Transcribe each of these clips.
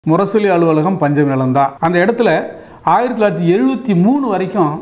முரசொலி அலுவலகம் பஞ்சம் நிலம் தான் அந்த இடத்துல ஆயிரத்தி தொள்ளாயிரத்தி எழுபத்தி மூணு வரைக்கும்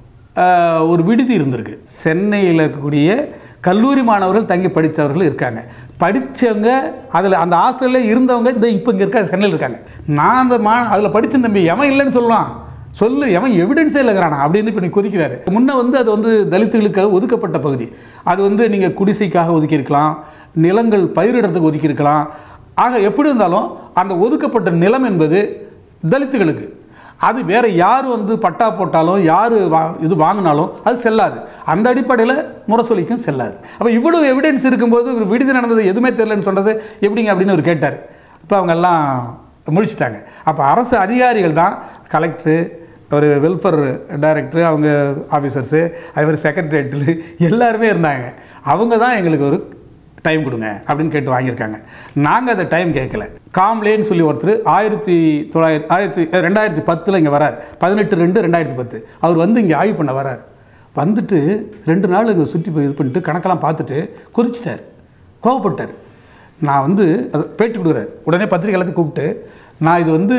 ஆஹ், ஒரு விடுதி இருந்திருக்கு சென்னையில் இருக்கக்கூடிய கல்லூரி மாணவர்கள் தங்கி படித்தவர்கள் இருக்காங்க படித்தவங்க அதில் அந்த ஹாஸ்டலில் இருந்தவங்க இந்த இப்போ இங்கே இருக்க சென்னையில் இருக்காங்க நான் அந்த மா அதில் படித்த தம்பி எவன் இல்லைன்னு சொல்லலாம் சொல்லு எவன் எவிடன்ஸே இல்லைங்கிறானா அப்படின்னு இப்போ நீ கொதிக்கிறாரு முன்ன வந்து அது வந்து தலித்துகளுக்காக ஒதுக்கப்பட்ட பகுதி அது வந்து நீங்கள் குடிசைக்காக ஒதுக்கியிருக்கலாம் நிலங்கள் பயிரிடுறதுக்கு ஒதுக்கியிருக்கலாம் ஆக எப்படி இருந்தாலும் அந்த ஒதுக்கப்பட்ட நிலம் என்பது தலித்துகளுக்கு அது வேற யார் வந்து பட்டா போட்டாலும் யார் வா இது வாங்கினாலும் அது செல்லாது அந்த அடிப்படையில் முரசொலிக்கும் செல்லாது அப்போ இவ்வளவு எவிடன்ஸ் இருக்கும்போது ஒரு விடுதி நடந்தது எதுவுமே தெரியலன்னு சொன்னது எப்படிங்க அப்படின்னு அவர் கேட்டார் இப்போ அவங்க எல்லாம் முடிச்சிட்டாங்க அப்போ அரசு அதிகாரிகள் தான் கலெக்டரு ஒரு வெல்ஃபேர் டைரக்டர் அவங்க ஆஃபீஸர்ஸு அதே மாதிரி செக்ரட்டரியேட்டில் எல்லாருமே இருந்தாங்க அவங்க தான் எங்களுக்கு ஒரு டைம் கொடுங்க அப்படின்னு கேட்டு வாங்கியிருக்காங்க நாங்கள் அந்த டைம் கேட்கல காம்லேன்னு சொல்லி ஒருத்தர் ஆயிரத்தி தொள்ளாயிரத்தி ஆயிரத்தி ரெண்டாயிரத்தி பத்தில் இங்கே வரார் பதினெட்டு ரெண்டு ரெண்டாயிரத்தி பத்து அவர் வந்து இங்கே ஆய்வு பண்ண வரார் வந்துட்டு ரெண்டு நாள் இங்கே சுற்றி போய் இது பண்ணிட்டு கணக்கெல்லாம் பார்த்துட்டு குறிச்சிட்டார் கோவப்பட்டார் நான் வந்து அது பேட்டி கொடுக்குறாரு உடனே பத்திரிக்கை எல்லாத்தையும் கூப்பிட்டு நான் இது வந்து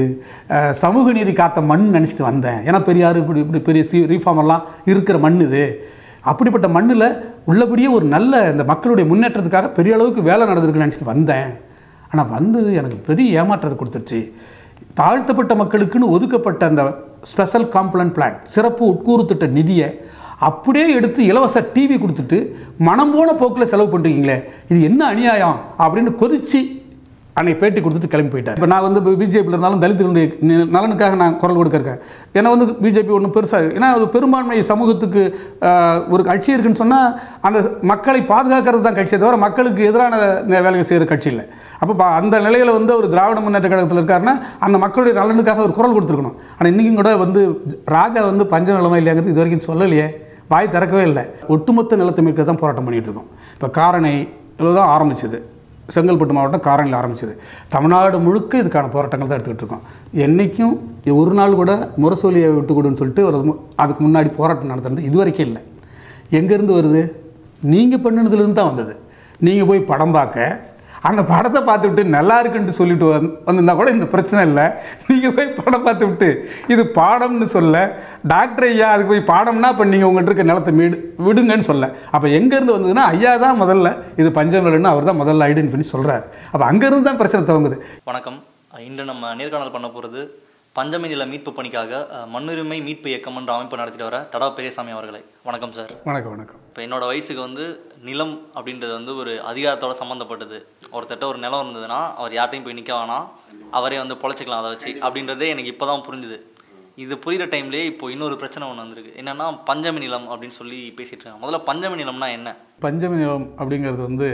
அஹ், சமூக நீதி காத்த மண் நினச்சிட்டு வந்தேன் ஏன்னா பெரியார் இப்படி இப்படி பெரிய சி ரீஃபார்ம் எல்லாம் இருக்கிற மண் இது அப்படிப்பட்ட மண்ணில் உள்ளபடியே ஒரு நல்ல இந்த மக்களுடைய முன்னேற்றத்துக்காக பெரிய அளவுக்கு வேலை நடந்திருக்குன்னு நினச்சிட்டு வந்தேன் ஆனால் வந்தது எனக்கு பெரிய ஏமாற்றத்தை கொடுத்துருச்சு தாழ்த்தப்பட்ட மக்களுக்குன்னு ஒதுக்கப்பட்ட அந்த ஸ்பெஷல் காம்ப்ளன் பிளான் சிறப்பு உட்கூறு திட்ட நிதியை அப்படியே எடுத்து இலவச டிவி கொடுத்துட்டு மனம் போன போக்கில் செலவு பண்ணுறீங்களே இது என்ன அநியாயம் அப்படின்னு கொதிச்சு அன்னைக்கு பேட்டி கொடுத்துட்டு கிளம்பி போயிட்டார் இப்போ நான் வந்து பிஜேபியில் இருந்தாலும் தலித்துகளுடைய நி- நலனுக்காக நான் குரல் கொடுக்க இருக்கேன் ஏன்னா வந்து பிஜேபி ஒன்றும் பெருசாக ஏன்னா அது பெரும்பான்மை சமூகத்துக்கு ஆஹ், ஒரு கட்சி இருக்குன்னு சொன்னால் அந்த மக்களை பாதுகாக்கிறது தான் கட்சியை தவிர மக்களுக்கு எதிரான ந- வேலையை செய்கிற கட்சி இல்லை அப்போ பா- அந்த நிலையில் வந்து ஒரு திராவிட முன்னேற்ற கழகத்தில் இருக்காருன்னா அந்த மக்களுடைய நலனுக்காக ஒரு குரல் கொடுத்துருக்கணும் ஆனால் இன்றைக்கும் கூட வந்து ராஜா வந்து பஞ்ச நிலமா இல்லையாங்கிறது இது வரைக்கும் சொல்லலையே வாய் திறக்கவே இல்லை ஒட்டுமொத்த நிலத்தை மீட்க தான் போராட்டம் பண்ணிகிட்டு இருக்கோம் இப்போ காரணை இதில் தான் ஆரம்பிச்சது செங்கல்பட்டு மாவட்டம் காரணியில் ஆரம்பிச்சது தமிழ்நாடு முழுக்க இதுக்கான போராட்டங்கள் தான் எடுத்துக்கிட்டு இருக்கோம் என்றைக்கும் ஒரு நாள் கூட முரசொலியை விட்டு கொடுன்னு சொல்லிட்டு ஒரு மு- அதுக்கு முன்னாடி போராட்டம் நடத்துறது இது வரைக்கும் இல்லை எங்கேருந்து வருது நீங்கள் பண்ணினதுலேருந்து தான் வந்தது நீங்கள் போய் படம் பார்க்க அந்த படத்தை பார்த்து விட்டு நல்லா இருக்குன்ட்டு சொல்லிட்டு வந்து வந்திருந்தா கூட இந்த பிரச்சனை இல்லை நீங்கள் போய் படம் பார்த்து விட்டு இது பாடம்னு சொல்ல டாக்டர் ஐயா அதுக்கு போய் பாடம்னா இப்போ நீங்கள் உங்கள்கிட்ட இருக்க நிலத்தை மீடு விடுங்கன்னு சொல்ல அப்போ எங்கேருந்து வந்ததுன்னா ஐயா தான் முதல்ல இது பஞ்சம் இல்லைன்னு அவர் தான் முதல்ல ஐடென்டி பண்ணி சொல்கிறார் அப்போ அங்கேருந்து தான் பிரச்சனை துவங்குது வணக்கம் இன்று நம்ம நேர்காணல் பண்ண போகிறது பஞ்சமி நில மீட்பு பணிக்காக அஹ், மண்ணுரிமை மீட்பு இயக்கம் என்ற அமைப்பு நடத்திட்டு வர தடா பெரியசாமி அவர்களை வணக்கம் சார் வணக்கம் வணக்கம் இப்போ என்னோட வயசுக்கு வந்து நிலம் அப்படின்றது வந்து ஒரு அதிகாரத்தோட சம்மந்தப்பட்டது ஒருத்தட்ட ஒரு நிலம் இருந்ததுன்னா அவர் யார்ட்டையும் போய் நிற்க வேணாம் அவரே வந்து பொழைச்சிக்கலாம் அதை வச்சு அப்படின்றதே எனக்கு இப்போ தான் புரிஞ்சுது இது புரிகிற டைம்லேயே இப்போ இன்னொரு பிரச்சனை ஒன்று வந்திருக்கு என்னன்னா பஞ்சமி நிலம் அப்படின்னு சொல்லி பேசிட்டு இருக்காங்க முதல்ல பஞ்சமி நிலம்னா என்ன பஞ்சமி நிலம் அப்படிங்கிறது வந்து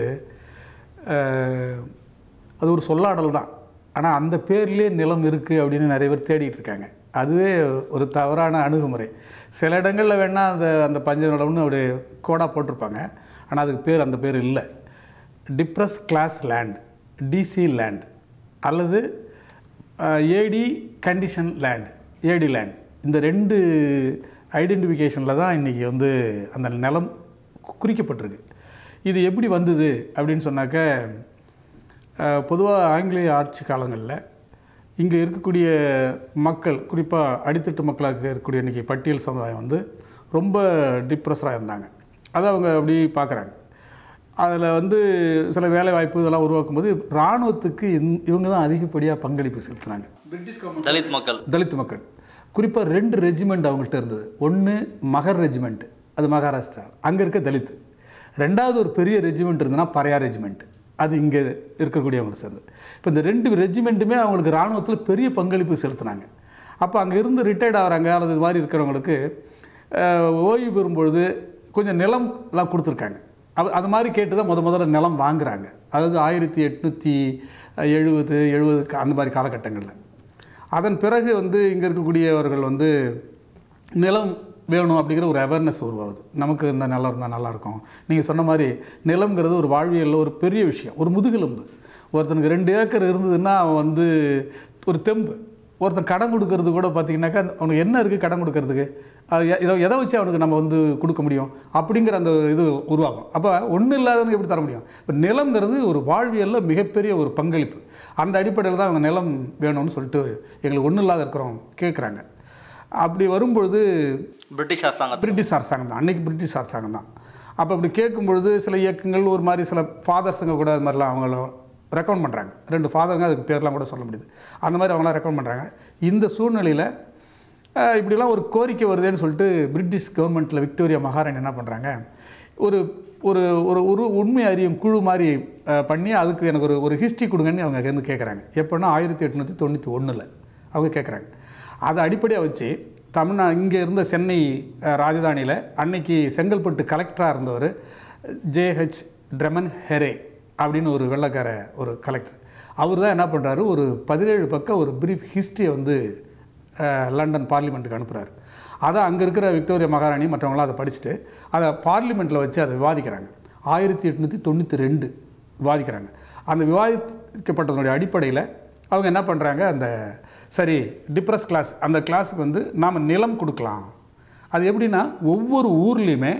அஹ், அது ஒரு சொல்லாடல் தான் ஆனால் அந்த பேர்லேயே நிலம் இருக்குது அப்படின்னு நிறைய பேர் தேடிட்டு இருக்காங்க அதுவே ஒரு தவறான அணுகுமுறை சில இடங்களில் வேணால் அந்த அந்த பஞ்ச நிலம்னு அப்படி கோடாக போட்டிருப்பாங்க ஆனால் அதுக்கு பேர் அந்த பேர் இல்லை depressed class land DC land அல்லது AD condition land AD land இந்த ரெண்டு ஐடென்டிஃபிகேஷனில் தான் இன்றைக்கி வந்து அந்த நிலம் கு- குறிக்கப்பட்டிருக்கு இது எப்படி வந்தது அப்படின்னு சொன்னாக்க பொதுவாக ஆங்கிலேய ஆட்சி காலங்களில் இங்கே இருக்கக்கூடிய மக்கள் குறிப்பாக அடித்தட்டு மக்களாக இருக்கக்கூடிய இன்றைக்கி பட்டியல் சமுதாயம் வந்து ரொம்ப டிப்ரெஸராக இருந்தாங்க அதை அவங்க அப்படி பார்க்குறாங்க அதில் வந்து சில வேலை வாய்ப்பு இதெல்லாம் உருவாக்கும் போது இராணுவத்துக்கு இந்- இவங்க தான் அதிகப்படியாக பங்களிப்பு செலுத்துனாங்க பிரிட்டிஷ் கவர்மெண்ட் தலித் மக்கள் தலித் மக்கள் குறிப்பாக ரெண்டு ரெஜிமெண்ட் அவங்கள்ட்ட இருந்தது ஒன்று மகர் ரெஜிமெண்ட் அது மகாராஷ்டிரா அங்கே இருக்க தலித் ரெண்டாவது ஒரு பெரிய ரெஜிமெண்ட் இருந்ததுன்னா பரையா ரெஜிமெண்ட் அது இங்கே இருக்கக்கூடியவங்க சேர்ந்து இப்போ இந்த ரெண்டு ரெஜிமெண்ட்டுமே அவங்களுக்கு இராணுவத்தில் பெரிய பங்களிப்பு செலுத்தினாங்க அப்போ அங்கே இருந்து ரிட்டையர்ட் ஆகிறாங்க அல்லது இது மாதிரி இருக்கிறவங்களுக்கு அஹ், ஓய்வு பெறும்பொழுது கொஞ்சம் நிலம் எல்லாம் கொடுத்துருக்காங்க அது அது மாதிரி கேட்டு தான் முத முதல்ல நிலம் வாங்குறாங்க அதாவது ஆயிரத்தி எட்நூற்றி எழுபது எழுபது அந்த மாதிரி காலகட்டங்களில் அதன் பிறகு வந்து இங்கே இருக்கக்கூடியவர்கள் வந்து நிலம் வேணும் அப்படிங்கிற ஒரு அவேர்னஸ் உருவாகுது நமக்கு இந்த நிலம் இருந்தால் நல்லாயிருக்கும் நீங்கள் சொன்ன மாதிரி நிலம்ங்கிறது ஒரு வாழ்வியலில் ஒரு பெரிய விஷயம் ஒரு முதுகெலும்பு ஒருத்தனுக்கு ரெண்டு ஏக்கர் இருந்ததுன்னா அவன் வந்து ஒரு தெம்பு ஒருத்தன் கடன் கொடுக்கறது கூட பார்த்தீங்கன்னாக்கா அந்த- அவனுக்கு என்ன இருக்குது கடன் கொடுக்கறதுக்கு அது எ- இதை எதை வச்சு அவனுக்கு நம்ம வந்து கொடுக்க முடியும் அப்படிங்கிற அந்த இது உருவாகும் அப்போ ஒன்றும் இல்லாதவனுக்கு எப்படி தர முடியும் இப்போ நிலம்ங்கிறது ஒரு வாழ்வியலில் மிகப்பெரிய ஒரு பங்களிப்பு அந்த அடிப்படையில் தான் அவங்க நிலம் வேணும்னு சொல்லிட்டு எங்களுக்கு ஒன்றும் இல்லாத இருக்கிறோம் கேட்குறாங்க அப்படி வரும்பொழுது பிரிட்டிஷ் அரசாங்கத்தில் பிரிட்டிஷ் அரசாங்கம் தான் அன்னைக்கு பிரிட்டிஷ் அரசாங்கம் தான் அப்போ அப்படி கேட்கும்பொழுது சில இயக்கங்கள் ஒரு மாதிரி சில ஃபாதர்ஸுங்க கூட அது மாதிரிலாம் அவங்கள ரெக்கமெண்ட் பண்ணுறாங்க ரெண்டு ஃபாதருங்க அதுக்கு பேர்லாம் கூட சொல்ல முடியுது அந்த மாதிரி அவங்களாம் ரெக்கமெண்ட் பண்ணுறாங்க இந்த சூழ்நிலையில் அஹ், இப்படிலாம் ஒரு கோரிக்கை வருதேன்னு சொல்லிட்டு பிரிட்டிஷ் கவர்மெண்ட்டில் விக்டோரியா மகாராணி என்ன பண்ணுறாங்க ஒரு ஒரு ஒரு ஒரு உண்மை அறியும் குழு மாதிரி அஹ், பண்ணி அதுக்கு எனக்கு ஒரு ஒரு ஹிஸ்ட்ரி கொடுங்கன்னு அவங்க இருந்து கேட்குறாங்க எப்போன்னா ஆயிரத்தி எட்நூற்றி தொண்ணூற்றி ஒன்றில் அவங்க கேட்குறாங்க அதை அடிப்படையாக வச்சு தமிழ்நா இங்கே இருந்த சென்னை அஹ், ராஜதானியில் அன்னைக்கு செங்கல்பட்டு கலெக்டராக இருந்தவர் ஜேஹெச் ட்ரெமன் ஹெரே அப்படின்னு ஒரு வெள்ளைக்கார ஒரு கலெக்டர் அவர் தான் என்ன பண்ணுறாரு ஒரு பதினேழு பக்கம் ஒரு பிரீஃப் ஹிஸ்ட்ரியை வந்து அஹ், லண்டன் பார்லிமெண்ட்டுக்கு அனுப்புகிறாரு அதை அங்கே இருக்கிற விக்டோரியா மகாராணி மற்றவங்களாம் அதை படிச்சுட்டு அதை பார்லிமெண்ட்டில் வச்சு அதை விவாதிக்கிறாங்க ஆயிரத்தி எட்நூற்றி தொண்ணூற்றி ரெண்டு விவாதிக்கிறாங்க அந்த விவாதிக்கப்பட்டதனுடைய அடிப்படையில் அவங்க என்ன பண்ணுறாங்க அந்த சரி டிப்ரஸ் கிளாஸ் அந்த கிளாஸுக்கு வந்து நாம் நிலம் கொடுக்கலாம் அது எப்படின்னா ஒவ்வொரு ஊர்லேயுமே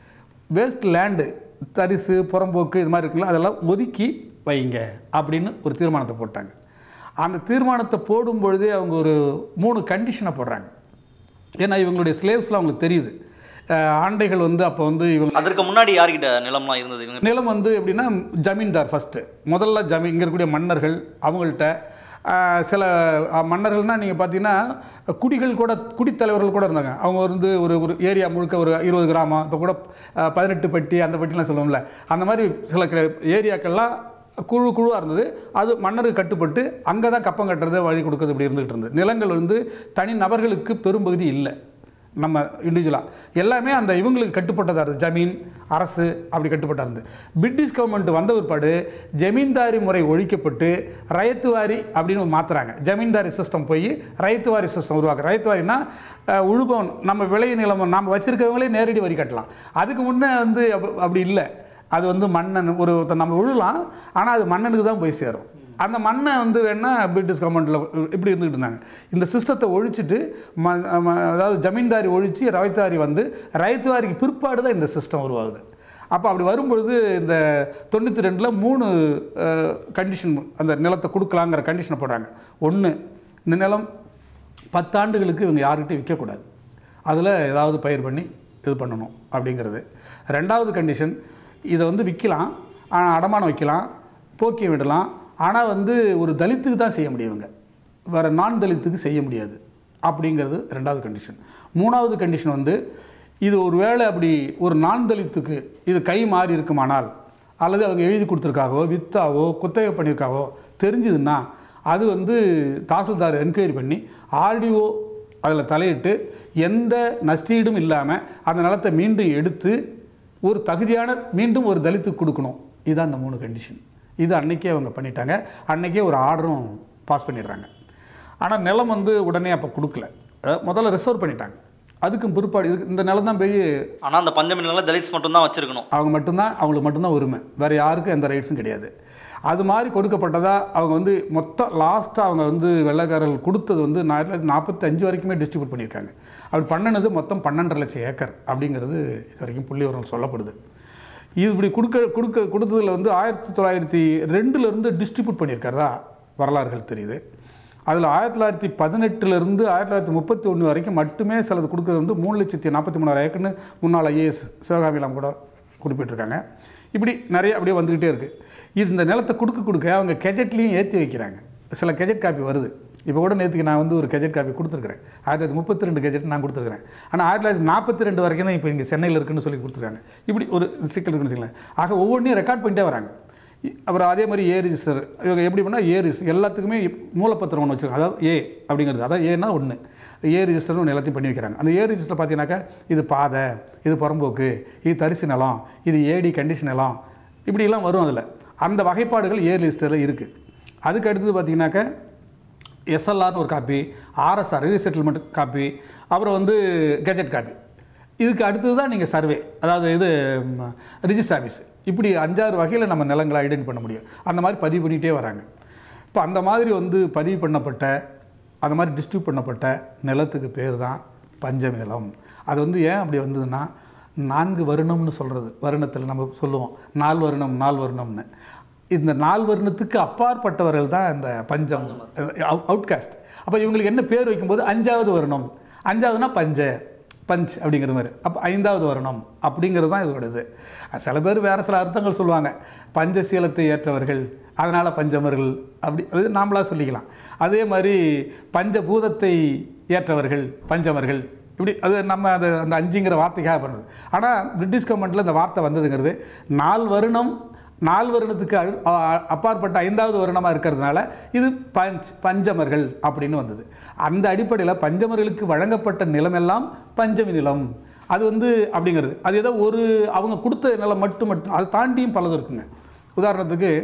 வேஸ்ட் லேண்டு தரிசு புறம்போக்கு இது மாதிரி இருக்குல்ல அதெல்லாம் ஒதுக்கி வைங்க அப்படின்னு ஒரு தீர்மானத்தை போட்டாங்க அந்த தீர்மானத்தை போடும் பொழுதே அவங்க ஒரு மூணு கண்டிஷனை போடுறாங்க ஏன்னா இவங்களுடைய ஸ்லேவ்ஸ்லாம் அவங்களுக்கு தெரியுது அஹ் ஆண்டைகள் வந்து அப்போ வந்து இவங்க அதற்கு முன்னாடி யார்கிட்ட நிலம்லாம் இருந்தது இவங்க நிலம் வந்து எப்படின்னா ஜமீன்தார் ஃபஸ்ட்டு முதல்ல ஜமீன் இங்கே இருக்கக்கூடிய மன்னர்கள் அவங்கள்ட்ட ஆஹ், சில அஹ், மன்னர்கள்னால் நீங்கள் பார்த்தீங்கன்னா குடிகள் கூட குடித்தலைவர்கள் கூட இருந்தாங்க அவங்க வந்து ஒரு ஒரு ஏரியா முழுக்க ஒரு இருபது கிராமம் இப்போ கூட அஹ், பதினெட்டு பட்டி அந்த பட்டிலாம் சொல்லுவோம்ல அந்த மாதிரி சில க- ஏரியாக்கள்லாம் குழு குழுவாக இருந்தது அது மன்னருக்கு கட்டுப்பட்டு அங்கே தான் கப்பம் கட்டுறது வழி கொடுக்கறது இப்படி இருந்துகிட்டு இருந்தது நிலங்கள் வந்து தனி நபர்களுக்கு பெரும்பகுதி இல்லை நம்ம இண்டிவிஜுவலாக எல்லாமே அந்த இவங்களுக்கு கட்டுப்பட்டதாக இருந்தது ஜமீன் அரசு அப்படி கட்டுப்பட்டா இருந்தது பிரிட்டிஷ் கவர்மெண்ட் வந்த பிற்பாடு ஜமீன்தாரி முறை ஒழிக்கப்பட்டு ரயத்துவாரி அப்படின்னு மாற்றுறாங்க ஜமீன்தாரி சிஸ்டம் போய் ரயத்துவாரி சிஸ்டம் உருவாக்கு ரயத்துவாரினா அஹ், உழுபவன் நம்ம விளை நிலம் நம்ம வச்சிருக்கவங்களே நேரடி வரி கட்டலாம் அதுக்கு முன்னே வந்து அப்ப- அப்படி இல்லை அது வந்து மன்னன் ஒரு ஒருத்தன் நம்ம விழலாம் ஆனால் அது மன்னனுக்கு தான் போய் சேரும் அந்த மண்ணை வந்து வேணா பிரிட்டிஷ் கவர்மெண்ட்டில் இப்படி இருந்துகிட்டு இருந்தாங்க இந்த சிஸ்டத்தை ஒழிச்சிட்டு ம ம- அதாவது ஜமீன்தாரி ஒழிச்சு ரவைத்தாரி வந்து ரைத்துவாரிக்கு பிற்பாடு தான் இந்த சிஸ்டம் உருவாகுது அப்போ அப்படி வரும்பொழுது இந்த தொண்ணூற்றி ரெண்டில் மூணு கண்டிஷன் அந்த நிலத்தை கொடுக்கலாங்கிற கண்டிஷனை போடுறாங்க ஒன்று இந்த நிலம் பத்தாண்டுகளுக்கு இவங்க யாருக்கிட்டையும் விற்கக்கூடாது அதில் ஏதாவது பயிர் பண்ணி இது பண்ணணும் அப்படிங்கிறது ரெண்டாவது கண்டிஷன் இதை வந்து விற்கலாம் ஆனால் அடமானம் வைக்கலாம் போக்கி விடலாம் ஆனால் வந்து ஒரு தலித்துக்கு தான் செய்ய முடியும் இவங்க வேறு நான் தலித்துக்கு செய்ய முடியாது அப்படிங்கிறது ரெண்டாவது கண்டிஷன் மூணாவது கண்டிஷன் வந்து இது ஒரு வேளை அப்படி ஒரு நான் தலித்துக்கு இது கை மாறி இருக்குமானால் அல்லது அவங்க எழுதி கொடுத்துருக்காவோ வித்தாவோ குத்தகை பண்ணியிருக்காவோ தெரிஞ்சுதுன்னா அது வந்து தாசில்தார் என்கொயரி பண்ணி ஆர்டிஓ அதில் தலையிட்டு எந்த நஷ்டீடும் இல்லாமல் அந்த நிலத்தை மீண்டும் எடுத்து ஒரு தகுதியான மீண்டும் ஒரு தலித்துக்கு கொடுக்கணும் இதுதான் அந்த மூணு கண்டிஷன் இது அன்னைக்கே அவங்க பண்ணிட்டாங்க அன்னைக்கே ஒரு ஆர்டரும் பாஸ் பண்ணிடுறாங்க ஆனால் நிலம் வந்து உடனே அப்போ கொடுக்கல அதாவது முதல்ல ரிசர்வ் பண்ணிட்டாங்க அதுக்கும் பிற்பாடு இதுக்கு இந்த நிலம் தான் போய் ஆனால் அந்த பஞ்சமி நிலம் தலித்ஸ் மட்டும் தான் வச்சிருக்கணும் அவங்க மட்டும்தான் அவங்களுக்கு மட்டும்தான் உரிமை வேறு யாருக்கும் எந்த ரைட்ஸும் கிடையாது அது மாதிரி கொடுக்கப்பட்டதா அவங்க வந்து மொத்தம் லாஸ்ட்டாக அவங்க வந்து வெள்ளைக்காரர்கள் கொடுத்தது வந்து நாற்பத்தி நாற்பத்தி அஞ்சு வரைக்குமே டிஸ்ட்ரிபியூட் பண்ணியிருக்காங்க அப்படி பண்ணினது மொத்தம் பன்னெண்டரை லட்சம் ஏக்கர் அப்படிங்கிறது இது வரைக்கும் புள்ளி விவரம் சொல்லப்படுது இது இப்படி கொடுக்க கொடுக்க கொடுத்ததில் வந்து ஆயிரத்தி தொள்ளாயிரத்தி ரெண்டுலேருந்து டிஸ்ட்ரிபியூட் பண்ணியிருக்காரதா வரலாறுகள் தெரியுது அதில் ஆயிரத்தி தொள்ளாயிரத்தி பதினெட்டுலேருந்து ஆயிரத்தி தொள்ளாயிரத்தி முப்பத்தி ஒன்று வரைக்கும் மட்டுமே சிலது கொடுக்கறது வந்து மூணு லட்சத்தி நாற்பத்தி மூணாயிரம் ஏக்கர்னு முன்னாள் ஐஏஎஸ் சிவகாமிலாம் கூட குறிப்பிட்டிருக்காங்க இப்படி நிறைய அப்படியே வந்துக்கிட்டே இருக்குது இது இந்த நிலத்தை கொடுக்க கொடுக்க அவங்க கெஜெட்லேயும் ஏற்றி வைக்கிறாங்க சில கெஜெட் காப்பி வருது இப்போ கூட நேற்றுக்கு நான் வந்து ஒரு கெஜெட் காப்பி கொடுத்துருக்குறேன் ஆயிரத்தி தொள்ளாயிரத்தி முப்பத்தி ரெண்டு கெஜெட் நான் கொடுத்துருக்குறேன் ஆனால் ஆயிரத்தி தொள்ளாயிரத்தி நாற்பத்தி ரெண்டு வரைக்கும் தான் இப்போ இங்கே சென்னையில் இருக்குன்னு சொல்லி கொடுத்துருக்காங்க இப்படி ஒரு சிக்கல் இருக்குன்னு வச்சுக்கலாம் ஆக ஒவ்வொன்றையும் ரெக்கார்ட் பண்ணிட்டே வராங்க இ- அப்புறம் அதே மாதிரி ஏ ரிஜிஸ்டர் இவங்க எப்படி பண்ணால் ஏ ரிஜிஸ்டர் எல்லாத்துக்குமே மூலப்பத்திரம் ஒன்று வச்சுருக்காங்க அதாவது ஏ அப்படிங்கிறது அதான் ஏன்னா ஒன்று ஏ ரிஜிஸ்டர்னு ஒன்று எல்லாத்தையும் பண்ணி வைக்கிறாங்க அந்த ஏ ரிஜிஸ்டர் பார்த்தீங்கன்னாக்கா இது பாதை இது புறம்போக்கு இது தரிசு நிலம் இது ஏடி கண்டிஷன் நிலம் இப்படிலாம் வரும் அதில் அந்த வகைப்பாடுகள் ஏ ரிஜிஸ்டரில் இருக்குது அதுக்கு அடுத்தது பார்த்தீங்கன்னாக்கா எஸ்எல்ஆர்னு ஒரு காப்பி ஆர்எஸ்ஆர் ரீசெட்டில்மெண்ட் காப்பி அப்புறம் வந்து கெஜெட் காப்பி இதுக்கு அடுத்தது தான் நீங்கள் சர்வே அதாவது இது ரிஜிஸ்டர் ஆஃபீஸ் இப்படி அஞ்சாறு வகையில் நம்ம நிலங்களை ஐடென்டி பண்ண முடியும் அந்த மாதிரி பதிவு பண்ணிகிட்டே வராங்க இப்போ அந்த மாதிரி வந்து பதிவு பண்ணப்பட்ட அந்த மாதிரி டிஸ்ட்ரிபியூட் பண்ணப்பட்ட நிலத்துக்கு பேர் தான் பஞ்சமி நிலம் அது வந்து ஏன் அப்படி வந்ததுன்னா நான்கு வருணம்னு சொல்கிறது வருணத்தில் நம்ம சொல்லுவோம் நால் வருணம் நால் வருணம்னு இந்த நால் வருணத்துக்கு அப்பாற்பட்டவர்கள் தான் இந்த பஞ்சம் அவுட்காஸ்ட் அப்போ இவங்களுக்கு என்ன பேர் வைக்கும்போது அஞ்சாவது வருணம் அஞ்சாவதுனா பஞ்ச பஞ்ச் அப்படிங்கிற மாதிரி அப்போ ஐந்தாவது வருணம் அப்படிங்கிறது தான் இதோட இது சில பேர் வேறு சில அர்த்தங்கள் சொல்லுவாங்க பஞ்சசீலத்தை ஏற்றவர்கள் அதனால் பஞ்சமர்கள் அப்படி அது நாமளாக சொல்லிக்கலாம் அதே மாதிரி பஞ்சபூதத்தை ஏற்றவர்கள் பஞ்சமர்கள் இப்படி அது நம்ம அது அந்த அஞ்சுங்கிற வார்த்தைக்காக பண்ணுது ஆனால் பிரிட்டிஷ் கவர்மெண்ட்டில் இந்த வார்த்தை வந்ததுங்கிறது நால் வருணம் நால் வருணத்துக்கு அழு- அ- அப்பாற்பட்ட ஐந்தாவது வருணமாக இருக்கிறதுனால இது பஞ்ச் பஞ்சமர்கள் அப்படின்னு வந்தது அந்த அடிப்படையில் பஞ்சமர்களுக்கு வழங்கப்பட்ட நிலமெல்லாம் பஞ்சமி நிலம் அது வந்து அப்படிங்கிறது அது ஏதோ ஒரு அவங்க கொடுத்த நிலம் மட்டும் மட்டும் அதை தாண்டியும் பலது இருக்குங்க உதாரணத்துக்கு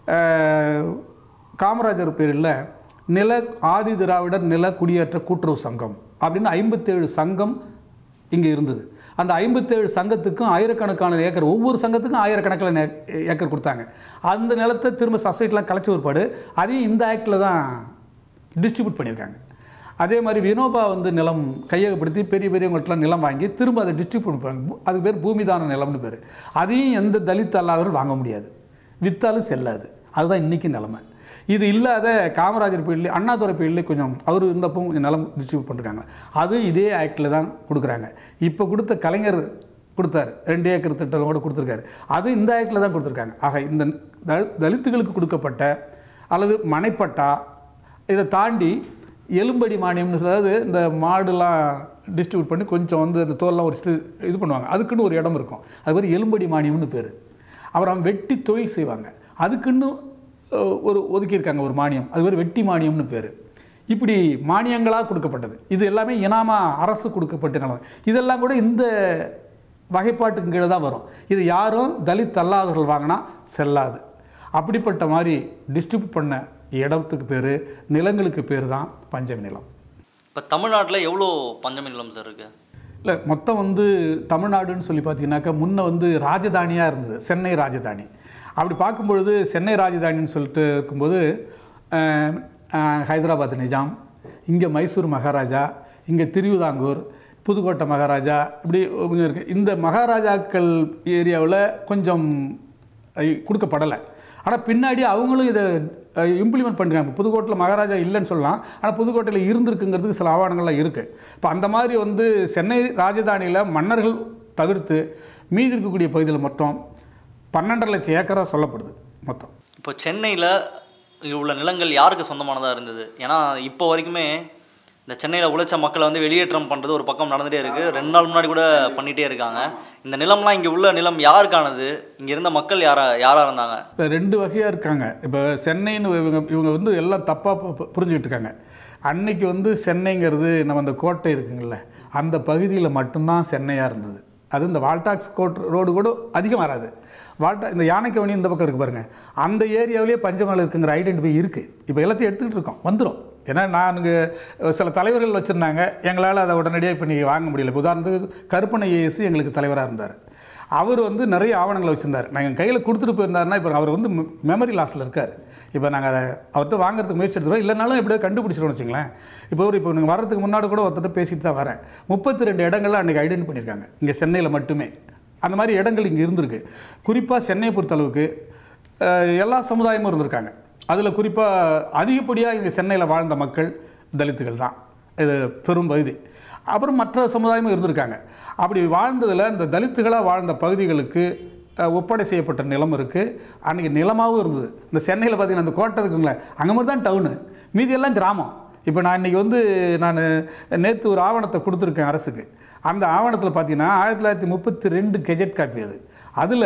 அஹ், காமராஜர் பேரில் நில ஆதி திராவிடர் நில குடியேற்ற கூட்டுறவு சங்கம் அப்படின்னு ஐம்பத்தேழு சங்கம் இங்கே இருந்தது அந்த ஐம்பத்தேழு சங்கத்துக்கும் ஆயிரக்கணக்கான ஏக்கர் ஒவ்வொரு சங்கத்துக்கும் ஆயிரக்கணக்கில் நே- ஏக்கர் கொடுத்தாங்க அந்த நிலத்தை திரும்ப சப்சைட்லாம் கலைச்ச ஒருபாடு அதையும் இந்த ஆக்டில் தான் டிஸ்ட்ரிபியூட் பண்ணியிருக்காங்க அதே மாதிரி வினோபா வந்து நிலம் கையகப்படுத்தி பெரிய பெரியவங்கள்ட்டலாம் நிலம் வாங்கி திரும்ப அதை டிஸ்ட்ரிபியூட் பண்ணாங்க அதுக்கு பேர் பூமிதான நிலம்னு பேர் அதையும் எந்த தலித் அல்லாதவர்கள் வாங்க முடியாது விற்றாலும் செல்லாது அதுதான் இன்றைக்கி நிலமை இது இல்லாத காமராஜர் பீரியட்லேயே அண்ணாதுரை பீரியட்லேயே கொஞ்சம் அவர் இருந்தப்போ கொஞ்சம் நிலம் டிஸ்ட்ரிபியூட் பண்ணிருக்காங்க அதுவும் இதே ஆக்டில் தான் கொடுக்குறாங்க இப்போ கொடுத்த கலைஞர் கொடுத்தாரு ரெண்டு ஏக்கர் திட்டம் கூட கொடுத்துருக்காரு அது இந்த ஆக்டில் தான் கொடுத்துருக்காங்க ஆக இந்த தலித்- தலித்துகளுக்கு கொடுக்கப்பட்ட அல்லது மனைப்பட்டா இதை தாண்டி எலும்படி மானியம்னு சொல்லி, அதாவது இந்த மாடுலாம் டிஸ்ட்ரிபியூட் பண்ணி கொஞ்சம் வந்து அந்த தோல்லாம் ஒரு சி- இது பண்ணுவாங்க அதுக்குன்னு ஒரு இடம் இருக்கும் அது மாதிரி எலும்படி மானியம்னு பேர் அப்புறம் வெட்டி தொழில் செய்வாங்க அதுக்குன்னு அஹ், ஒரு ஒதுக்கியிருக்காங்க ஒரு மானியம் அது பேர் வெட்டி மானியம்னு பேர் இப்படி மானியங்களாக கொடுக்கப்பட்டது இது எல்லாமே இனாமா அரசு கொடுக்கப்பட்ட நிலம் இதெல்லாம் கூட இந்த வகைப்பாட்டுக்கு கீழே தான் வரும் இது யாரும் தலித் அல்லாதவர்கள் வாங்கினா செல்லாது அப்படிப்பட்ட மாதிரி டிஸ்ட்ரிபியூட் பண்ண இடத்துக்கு பேர் நிலங்களுக்கு பேர் தான் பஞ்சமி நிலம் இப்போ தமிழ்நாட்டில் எவ்வளோ பஞ்சமி நிலம் சார் இருக்குது இல்லை மொத்தம் வந்து தமிழ்நாடுன்னு சொல்லி பார்த்தீங்கன்னாக்கா முன்ன வந்து ராஜதானியாக இருந்தது சென்னை ராஜதானி அப்படி பார்க்கும்பொழுது சென்னை ராஜதானின்னு சொல்லிட்டு இருக்கும்போது அஹ், அஹ், ஹைதராபாத் நிஜாம் இங்கே மைசூர் மகாராஜா இங்கே திருவிதாங்கூர் புதுக்கோட்டை மகாராஜா இப்படி கொஞ்சம் இருக்குது இந்த மகாராஜாக்கள் ஏரியாவில் கொஞ்சம் அஹ், கொடுக்கப்படலை ஆனால் பின்னாடி அவங்களும் இதை இம்ப்ளிமெண்ட் பண்ணிருக்காங்க புதுக்கோட்டையில் மகாராஜா இல்லைன்னு சொல்லலாம் ஆனால் புதுக்கோட்டையில் இருந்திருக்குங்கிறதுக்கு சில ஆவணங்கள்லாம் இருக்குது இப்போ அந்த மாதிரி வந்து சென்னை ராஜதானியில் மன்னர்கள் தவிர்த்து மீதி இருக்கக்கூடிய பகுதியில் மொத்தம் பன்னெண்டரை லட்சம் ஏக்கராக சொல்லப்படுது மொத்தம் இப்போ சென்னையில் உள்ள நிலங்கள் யாருக்கு சொந்தமானதாக இருந்தது ஏன்னா இப்போ வரைக்குமே இந்த சென்னையில் உழைச்ச மக்களை வந்து வெளியேற்றம் பண்ணுறது ஒரு பக்கம் நடந்துகிட்டே இருக்குது ரெண்டு நாள் முன்னாடி கூட பண்ணிகிட்டே இருக்காங்க இந்த நிலம்லாம் இங்கே உள்ள நிலம் யாருக்கானது இங்கே இருந்த மக்கள் யாரா யாராக இருந்தாங்க இப்போ ரெண்டு வகையாக இருக்காங்க இப்போ சென்னைன்னு இவங்க இவங்க வந்து எல்லாம் தப்பாக புரிஞ்சுக்கிட்டு இருக்காங்க அன்னைக்கு வந்து சென்னைங்கிறது நம்ம அந்த கோட்டை இருக்குங்கள்ல அந்த பகுதியில் மட்டும்தான் சென்னையாக இருந்தது அது இந்த வால்டாக்ஸ் கோட் ரோடு கூட அதிகம் வராது வால்டா இந்த யானைக்கவனி இந்த பக்கம் இருக்கு பாருங்க அந்த ஏரியாவிலேயே பஞ்சமலை இருக்குங்கிற ஐடென்டிஃபை இருக்குது இப்போ எல்லாத்தையும் எடுத்துக்கிட்டு இருக்கோம் வந்துடும் ஏன்னா நான் இங்கே சில தலைவர்கள் வச்சுருந்தாங்க எங்களால் அதை உடனடியாக இப்போ நீங்கள் வாங்க முடியல இப்ப உதாரணத்துக்கு கருப்பண ஏஎஸ் எங்களுக்கு தலைவராக இருந்தார் அவர் வந்து நிறைய ஆவணங்களை வச்சுருந்தார் நாங்கள் கையில் கொடுத்துட்டு போயிருந்தாருன்னா இப்போ அவர் வந்து மெமரி லாஸில் இருக்கார் இப்போ நாங்கள் அதை அவர்கிட்ட வாங்குறதுக்கு முயற்சி எடுத்துருவோம் இல்லைனாலும் எப்படியோ கண்டுபிடிச்சிடுவோம் வச்சுங்களேன் இப்போ ஒரு இப்போ நீங்கள் வர்றதுக்கு முன்னாடி கூட ஒருத்தர் பேசிட்டு தான் வரேன் முப்பத்தி ரெண்டு இடங்கள்ல அன்றைக்கி ஐடென்டி பண்ணியிருக்காங்க இங்கே சென்னையில் மட்டுமே அந்த மாதிரி இடங்கள் இங்கே இருந்திருக்கு குறிப்பாக சென்னையை பொறுத்தளவுக்கு அஹ், எல்லா சமுதாயமும் இருந்திருக்காங்க அதில் குறிப்பாக அதிகப்படியாக இங்கே சென்னையில் வாழ்ந்த மக்கள் தலித்துகள் தான் இது பெரும் பகுதி அப்புறம் மற்ற சமுதாயமும் இருந்திருக்காங்க அப்படி வாழ்ந்ததில் இந்த தலித்துகளாக வாழ்ந்த பகுதிகளுக்கு அஹ், ஒப்படை செய்யப்பட்ட நிலம் இருக்குது அன்றைக்கி நிலமாகவும் இருந்தது இந்த சென்னையில் பார்த்தீங்கன்னா அந்த கோட்டை இருக்குங்களே அங்கே மட்டும் தான் டவுனு மீதியெல்லாம் கிராமம் இப்போ நான் இன்றைக்கி வந்து நான் நேற்று ஒரு ஆவணத்தை கொடுத்துருக்கேன் அரசுக்கு அந்த ஆவணத்தில் பார்த்தீங்கன்னா ஆயிரத்தி தொள்ளாயிரத்தி முப்பத்தி ரெண்டு கெஜெட் காப்பி அது அதில்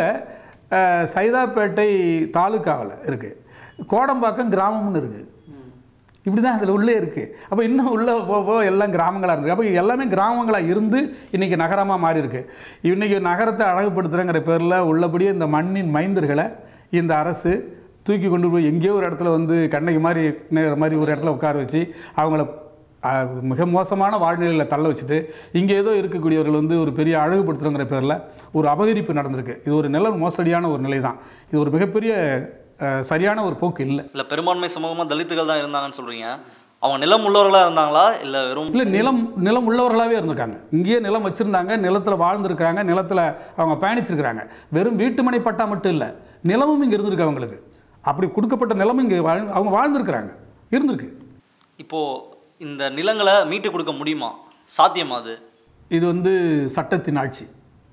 சைதாப்பேட்டை தாலுக்காவில் இருக்குது கோடம்பாக்கம் கிராமம்னு இருக்குது இப்படி தான் அதில் உள்ளே இருக்குது அப்போ இன்னும் உள்ளே போக போக எல்லாம் கிராமங்களாக இருக்குது அப்போ எல்லாமே கிராமங்களாக இருந்து இன்றைக்கி நகரமாக மாறி இருக்கு இன்றைக்கி நகரத்தை அழகுபடுத்துகிறேங்கிற பேரில் உள்ளபடியே இந்த மண்ணின் மைந்தர்களை இந்த அரசு தூக்கி கொண்டு போய் எங்கேயோ ஒரு இடத்துல வந்து கண்ணகி மாதிரி நேர மாதிரி ஒரு இடத்துல உட்கார வச்சு அவங்கள அஹ், மிக மோசமான வாழ்நிலையில் தள்ள வச்சுட்டு இங்கே ஏதோ இருக்கக்கூடியவர்கள் வந்து ஒரு பெரிய அழகுபடுத்துகிறோங்கிற பேரில் ஒரு அபகரிப்பு நடந்திருக்கு இது ஒரு நில மோசடியான ஒரு நிலை தான் இது ஒரு மிகப்பெரிய அஹ், சரியான ஒரு போக்கு இல்லை இல்லை பெரும்பான்மை சமூகமாக தலித்துகள் தான் இருந்தாங்கன்னு சொல்கிறீங்க அவங்க நிலம் உள்ளவர்களாக இருந்தாங்களா இல்லை வெறும் இல்லை நிலம் நிலம் உள்ளவர்களாகவே இருந்திருக்காங்க இங்கேயே நிலம் வச்சுருந்தாங்க நிலத்தில் வாழ்ந்துருக்காங்க நிலத்தில் அவங்க பயணிச்சிருக்கிறாங்க வெறும் வீட்டுமனை பட்டா மட்டும் இல்லை நிலமும் இங்கே இருந்திருக்கு அவங்களுக்கு அப்படி கொடுக்கப்பட்ட நிலமும் இங்கே வாழ் அவங்க வாழ்ந்துருக்கிறாங்க இருந்திருக்கு இப்போது இந்த நிலங்களை மீட்டு கொடுக்க முடியுமா சாத்தியமா அது இது வந்து சட்டத்தின் ஆட்சி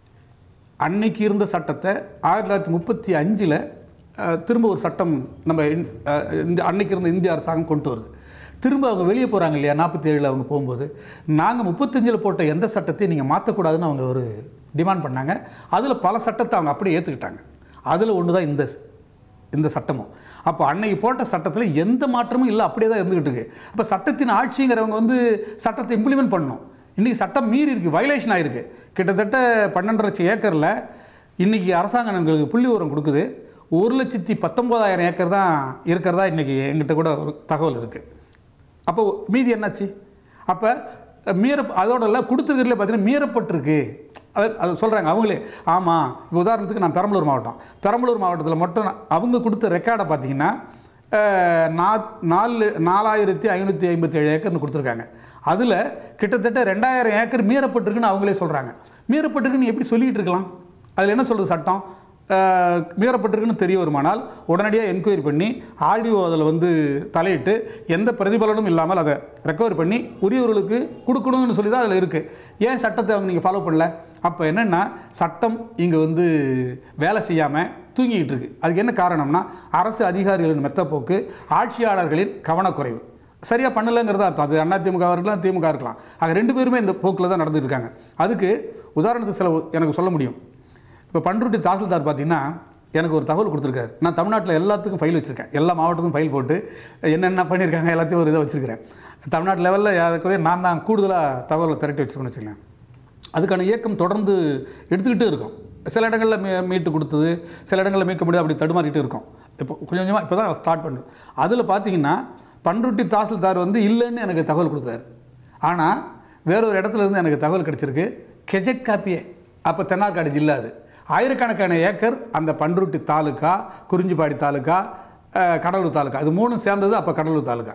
அன்னைக்கு இருந்த சட்டத்தை ஆயிரத்தி தொள்ளாயிரத்தி முப்பத்தி அஞ்சில் திரும்ப ஒரு சட்டம் நம்ம இந்- அஹ், இந்த அன்னைக்கு இருந்த இந்திய அரசாங்கம் கொண்டு வருது திரும்ப அவங்க வெளியே போகிறாங்க இல்லையா நாற்பத்தி ஏழில் அவங்க போகும்போது நாங்கள் முப்பத்தஞ்சில் போட்ட எந்த சட்டத்தையும் நீங்கள் மாற்றக்கூடாதுன்னு அவங்க ஒரு டிமாண்ட் பண்ணாங்க அதில் பல சட்டத்தை அவங்க அப்படியே ஏற்றுக்கிட்டாங்க அதில் ஒன்று தான் இந்த இந்த சட்டமும் அப்போ அன்னைக்கு போட்ட சட்டத்தில் எந்த மாற்றமும் இல்லை அப்படியே தான் இருந்துகிட்டு இருக்கு அப்போ சட்டத்தின் ஆட்சிங்கிறவங்க வந்து சட்டத்தை இம்ப்ளிமெண்ட் பண்ணணும் இன்றைக்கி சட்டம் மீறி இருக்கு வயலேஷன் ஆயிருக்கு கிட்டத்தட்ட பன்னெண்டு லட்சம் ஏக்கரில் இன்றைக்கி அரசாங்கம் எங்களுக்கு புள்ளி உரம் கொடுக்குது ஒரு லட்சத்தி பத்தொம்போதாயிரம் ஏக்கர் தான் இருக்கிறதா இன்றைக்கி எங்கிட்ட கூட ஒரு தகவல் இருக்குது அப்போ மீதி என்னாச்சு அப்போ மீற அதோட இல்லை கொடுத்துருக்கிறதுல பார்த்தீங்கன்னா மீறப்பட்டிருக்கு அது அது சொல்கிறாங்க அவங்களே ஆமாம் இப்போ உதாரணத்துக்கு நான் பெரம்பலூர் மாவட்டம் பெரம்பலூர் மாவட்டத்தில் மட்டும் நான் அவங்க கொடுத்த ரெக்கார்டை பார்த்தீங்கன்னா அஹ், நா- நாலு நாலாயிரத்தி ஐநூற்றி ஐம்பத்தி ஏழு ஏக்கர்னு கொடுத்துருக்காங்க அதில் கிட்டத்தட்ட ரெண்டாயிரம் ஏக்கர் மீறப்பட்டிருக்குன்னு அவங்களே சொல்கிறாங்க மீறப்பட்டிருக்குன்னு எப்படி சொல்லிகிட்டு இருக்கலாம் அதில் என்ன சொல்கிறது சட்டம் அஹ், மீறப்பட்டிருக்குன்னு தெரிய வருமானால் உடனடியாக என்கொயரி பண்ணி ஆர்டிஓ அதில் வந்து தலையிட்டு எந்த பிரதிபலனும் இல்லாமல் அதை ரெக்கவர் பண்ணி உரியவர்களுக்கு கொடுக்கணும்னு சொல்லி தான் அதில் இருக்குது ஏன் சட்டத்தை அவங்க நீங்கள் ஃபாலோ பண்ணல அப்போ என்னென்னா சட்டம் இங்கே வந்து வேலை செய்யாமல் தூங்கிக்கிட்டு இருக்கு அதுக்கு என்ன காரணம்னா அரசு அதிகாரிகளின் மெத்தப்போக்கு ஆட்சியாளர்களின் கவனக்குறைவு சரியாக பண்ணலைங்கிறது அர்த்தம் அது அதிமுக இருக்கலாம் திமுக இருக்கலாம் ஆக ரெண்டு பேருமே இந்த போக்கில் தான் நடந்துட்டு இருக்காங்க அதுக்கு உதாரணத்துக்கு சில எனக்கு சொல்ல முடியும் இப்போ பண்ருட்டி தாசில்தார் பார்த்தீங்கன்னா எனக்கு ஒரு தகவல் கொடுத்துருக்காரு நான் தமிழ்நாட்டில் எல்லாத்துக்கும் ஃபைல் வச்சுருக்கேன் எல்லா மாவட்டத்துக்கும் ஃபைல் போட்டு என்னென்ன பண்ணியிருக்காங்க எல்லாத்தையும் ஒரு இதை வச்சுருக்கிறேன் தமிழ்நாட்டு லெவலில் யாருக்குரிய நான் தான் கூடுதலாக தகவலை திரட்டி வச்சுருக்கேன்னு வச்சுக்கோங்களேன் அதுக்கான இயக்கம் தொடர்ந்து எடுத்துக்கிட்டே இருக்கும் சில இடங்களில் மீ மீட்டு கொடுத்தது சில இடங்களில் மீட்க முடியாது அப்படி தடுமாறிட்டு இருக்கும் இப்போ கொஞ்சம் கொஞ்சமாக இப்போ தான் ஸ்டார்ட் பண்ணுறோம் அதில் பார்த்தீங்கன்னா பண்ருட்டி தாசில்தார் வந்து இல்லைன்னு எனக்கு தகவல் கொடுக்குறாரு ஆனால் வேறொரு இடத்துல இருந்து எனக்கு தகவல் கிடச்சிருக்கு கெஜெட் காப்பியே அப்போ தென்னார்காடு ஜில்லா அது ஆயிரக்கணக்கான ஏக்கர் அந்த பண்ருட்டி தாலுக்கா குறிஞ்சிப்பாடி தாலுக்கா அஹ், கடலூர் தாலுக்கா அது மூணும் சேர்ந்தது அப்போ கடலூர் தாலுக்கா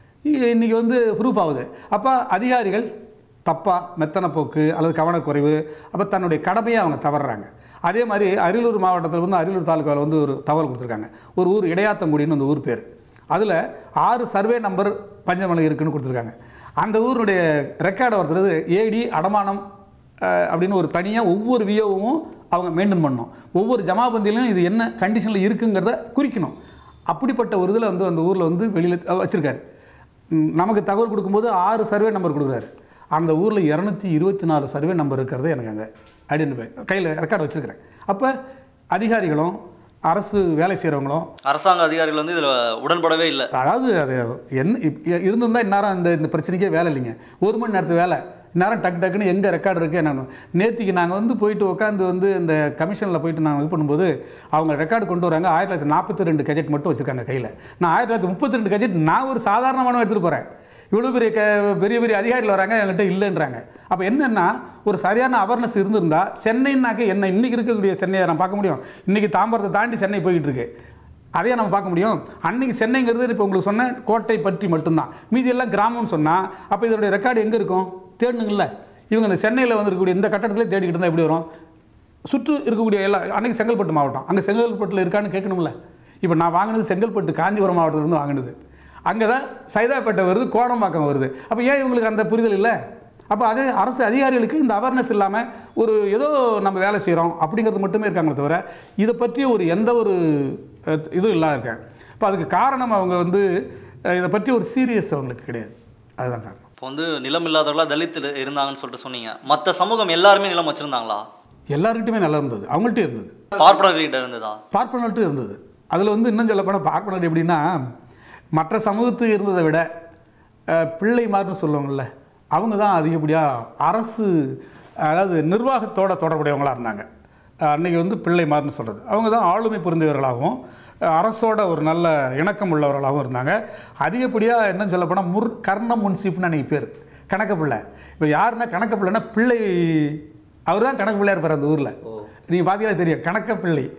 இ- இன்னைக்கு வந்து ப்ரூஃப் ஆகுது அப்போ அதிகாரிகள் தப்பாக மெத்தன போக்கு அல்லது கவனக்குறைவு அப்போ தன்னுடைய கடமையை அவங்க தவறுறாங்க அதே மாதிரி அரியலூர் மாவட்டத்தில் வந்து அரியலூர் தாலுக்காவில் வந்து ஒரு தகவல் கொடுத்துருக்காங்க ஒரு ஊர் இடையாத்தங்குடின்னு அந்த ஊர் பேர் அதில் ஆறு சர்வே நம்பர் பஞ்சமலை இருக்குன்னு கொடுத்துருக்காங்க அந்த ஊருடைய ரெக்கார்டை ஒருத்தர் ஏடி அடமானம் அஹ், அப்படின்னு ஒரு தனியாக ஒவ்வொரு வியோவும் அவங்க மெயின்டைன் பண்ணணும் ஒவ்வொரு ஜமாபந்திலையும் இது என்ன கண்டிஷனில் இருக்குங்கிறத குறிக்கணும் அப்படிப்பட்ட ஒரு இதில் வந்து அந்த ஊரில் வந்து வெளியில் வச்சுருக்காரு ம், நமக்கு தகவல் கொடுக்கும்போது ஆறு சர்வே நம்பர் கொடுக்குறாரு அந்த ஊரில் இரநூத்தி இருபத்தி நாலு சர்வே நம்பர் இருக்கிறது எனக்கு அங்கே ஐடென்டிஃபை கையில் ரெக்கார்டு வச்சுருக்கிறேன் அப்போ அதிகாரிகளும் அரசு வேலை செய்கிறவங்களும் அரசாங்க அதிகாரிகள் வந்து இதில் உடன்படவே இல்லை அதாவது அது என்ன இப்- இருந்திருந்தா இந்நேரம் இந்த இந்த பிரச்சனைக்கே வேலை இல்லைங்க ஒரு மணி நேரத்து வேலை இந்நேரம் டக்கு டக்குன்னு எங்கே ரெக்கார்டு இருக்குது என்ன நேத்திக்கு நாங்கள் வந்து போயிட்டு உட்காந்து வந்து இந்த கமிஷனில் போயிட்டு நாங்கள் இது பண்ணும்போது அவங்க ரெக்கார்டு கொண்டு வராங்க ஆயிரத்தி தொள்ளாயிரத்தி நாற்பத்தி ரெண்டு கஜெட் மட்டும் வச்சுருக்காங்க கையில் நான் ஆயிரத்தி தொள்ளாயிரத்தி முப்பத்தி ரெண்டு கஜெட் நான் ஒரு சாதாரணமான எடுத்துகிட்டு போகிறேன் இவ்வளோ பெரிய க பெரிய பெரிய அதிகாரிகள் வராங்க என்கிட்ட இல்லைன்றாங்க அப்போ என்னென்னா ஒரு சரியான அவேர்னஸ் இருந்திருந்தா சென்னைன்னாக்க என்ன இன்னைக்கு இருக்கக்கூடிய சென்னையை நான் பார்க்க முடியும் இன்றைக்கி தாம்பரத்தை தாண்டி சென்னை போய்கிட்டு இருக்கு அதையே நம்ம பார்க்க முடியும் அன்னைக்கு சென்னைங்கிறது இப்போ உங்களுக்கு சொன்ன கோட்டை பற்றி மட்டும்தான் மீதி எல்லாம் கிராமம்னு சொன்னால் அப்போ இதோடைய ரெக்கார்டு எங்கே இருக்கும் தேடணுங்கள்ல இவங்க இந்த சென்னையில் வந்துருக்கக்கூடிய இந்த கட்டடத்திலே தேடிக்கிட்டு இருந்தால் எப்படி வரும் சுற்று இருக்கக்கூடிய எல்லா அன்னைக்கு செங்கல்பட்டு மாவட்டம் அங்கே செங்கல்பட்டில் இருக்கான்னு கேட்கணும்ல இப்போ நான் வாங்கினது செங்கல்பட்டு காஞ்சிபுரம் மாவட்டத்திலேருந்து வாங்கினது அங்கே தான் சைதாப்பேட்டை வருது கோடம்பாக்கம் வருது அப்போ ஏன் இவங்களுக்கு அந்த புரிதல் இல்லை அப்போ அதே அரசு அதிகாரிகளுக்கு இந்த அவேர்னஸ் இல்லாமல் ஒரு ஏதோ நம்ம வேலை செய்கிறோம் அப்படிங்கிறது மட்டுமே இருக்காங்களே தவிர இதை பற்றி ஒரு எந்த ஒரு அஹ், இதுவும் இல்லாத இருக்காங்க இப்போ அதுக்கு காரணம் அவங்க வந்து அஹ், இதை பற்றி ஒரு சீரியஸ் அவங்களுக்கு கிடையாது அதுதான் காரணம் இப்போ வந்து நிலம் இல்லாதவர்களாக தலித் இருந்தாங்கன்னு சொல்லிட்டு சொன்னீங்க மற்ற சமூகம் எல்லாருமே நிலம் வச்சுருந்தாங்களா எல்லாருக்கிட்டையுமே நல்லா இருந்தது அவங்கள்ட்ட இருந்தது பார்ப்பனர்கிட்ட இருந்ததா பார்ப்பனர்கிட்ட இருந்தது அதில் வந்து இன்னும் சொல்ல போனால் பார்ப்பனர் எப்படின்னா மற்ற சமூகத்துக்கு இருந்ததை விட அஹ், பிள்ளைமார்னு சொல்லுவாங்கள்ல அவங்க தான் அதிகப்படியாக அரசு அதாவது நிர்வாகத்தோட தொடர்புடையவங்களாக இருந்தாங்க அஹ், அன்னைக்கு வந்து பிள்ளைமார்னு சொல்கிறது அவங்க தான் ஆளுமை புரிந்தவர்களாகவும் அஹ், அரசோட ஒரு நல்ல இணக்கம் உள்ளவர்களாகவும் இருந்தாங்க அதிகப்படியாக என்ன சொல்ல போனால் முர் கர்ண முன்சிப்னு அன்றைக்கி பேர் கணக்கு பிள்ளை இப்போ யாருன்னா கணக்கு பிள்ளைன்னா பிள்ளை அவர் தான் கணக்கு பிள்ளையா இருப்பார் அந்த ஊரில் நீங்கள் பார்த்தீங்கன்னா தெரியும் கணக்க பிள்ளை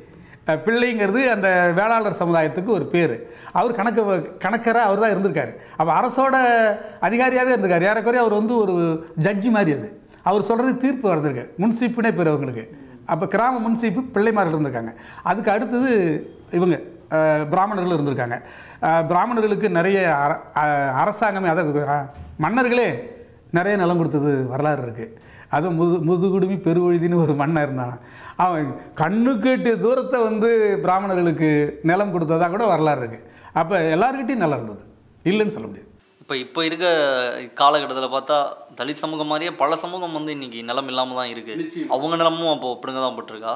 அஹ், பிள்ளைங்கிறது அந்த வேளாளர் சமுதாயத்துக்கு ஒரு பேர் அவர் கணக்கு கணக்கராக அவர் தான் இருந்திருக்காரு அப்போ அரசோட அதிகாரியாகவே இருந்திருக்காரு ஏறக்குறைய அவர் வந்து ஒரு ஜட்ஜி மாதிரி அது அவர் சொல்கிறது தீர்ப்பு வந்திருக்கு முன்சீப்புனே பேர் அவங்களுக்கு அப்போ கிராம முன்சீப்பு பிள்ளைமார்கள் இருந்திருக்காங்க அதுக்கு அடுத்தது இவங்க அஹ், பிராமணர்கள் இருந்திருக்காங்க அஹ், பிராமணர்களுக்கு நிறைய அர- அஹ், அரசாங்கமே அதை அஹ், மன்னர்களே நிறைய நிலம் கொடுத்தது வரலாறு இருக்குது அதுவும் முது முதுகுடுமி பெருவழுதின்னு ஒரு மன்னன் இருந்தான் அவன் கண்ணுக்கு எட்டிய தூரத்தை வந்து பிராமணர்களுக்கு நிலம் கொடுத்ததா கூட வரலாறு இருக்குது அப்போ எல்லாருக்கிட்டையும் நிலம் இருந்தது இல்லைன்னு சொல்ல முடியாது இப்போ இப்போ இருக்க காலகட்டத்தில் பார்த்தா தலித் சமூகம் மாதிரியே பல சமூகம் வந்து இன்னைக்கு நிலம் இல்லாமல் தான் இருக்கு அவங்க நிலமும் அப்போ பிடுங்க தான் பட்டிருக்கா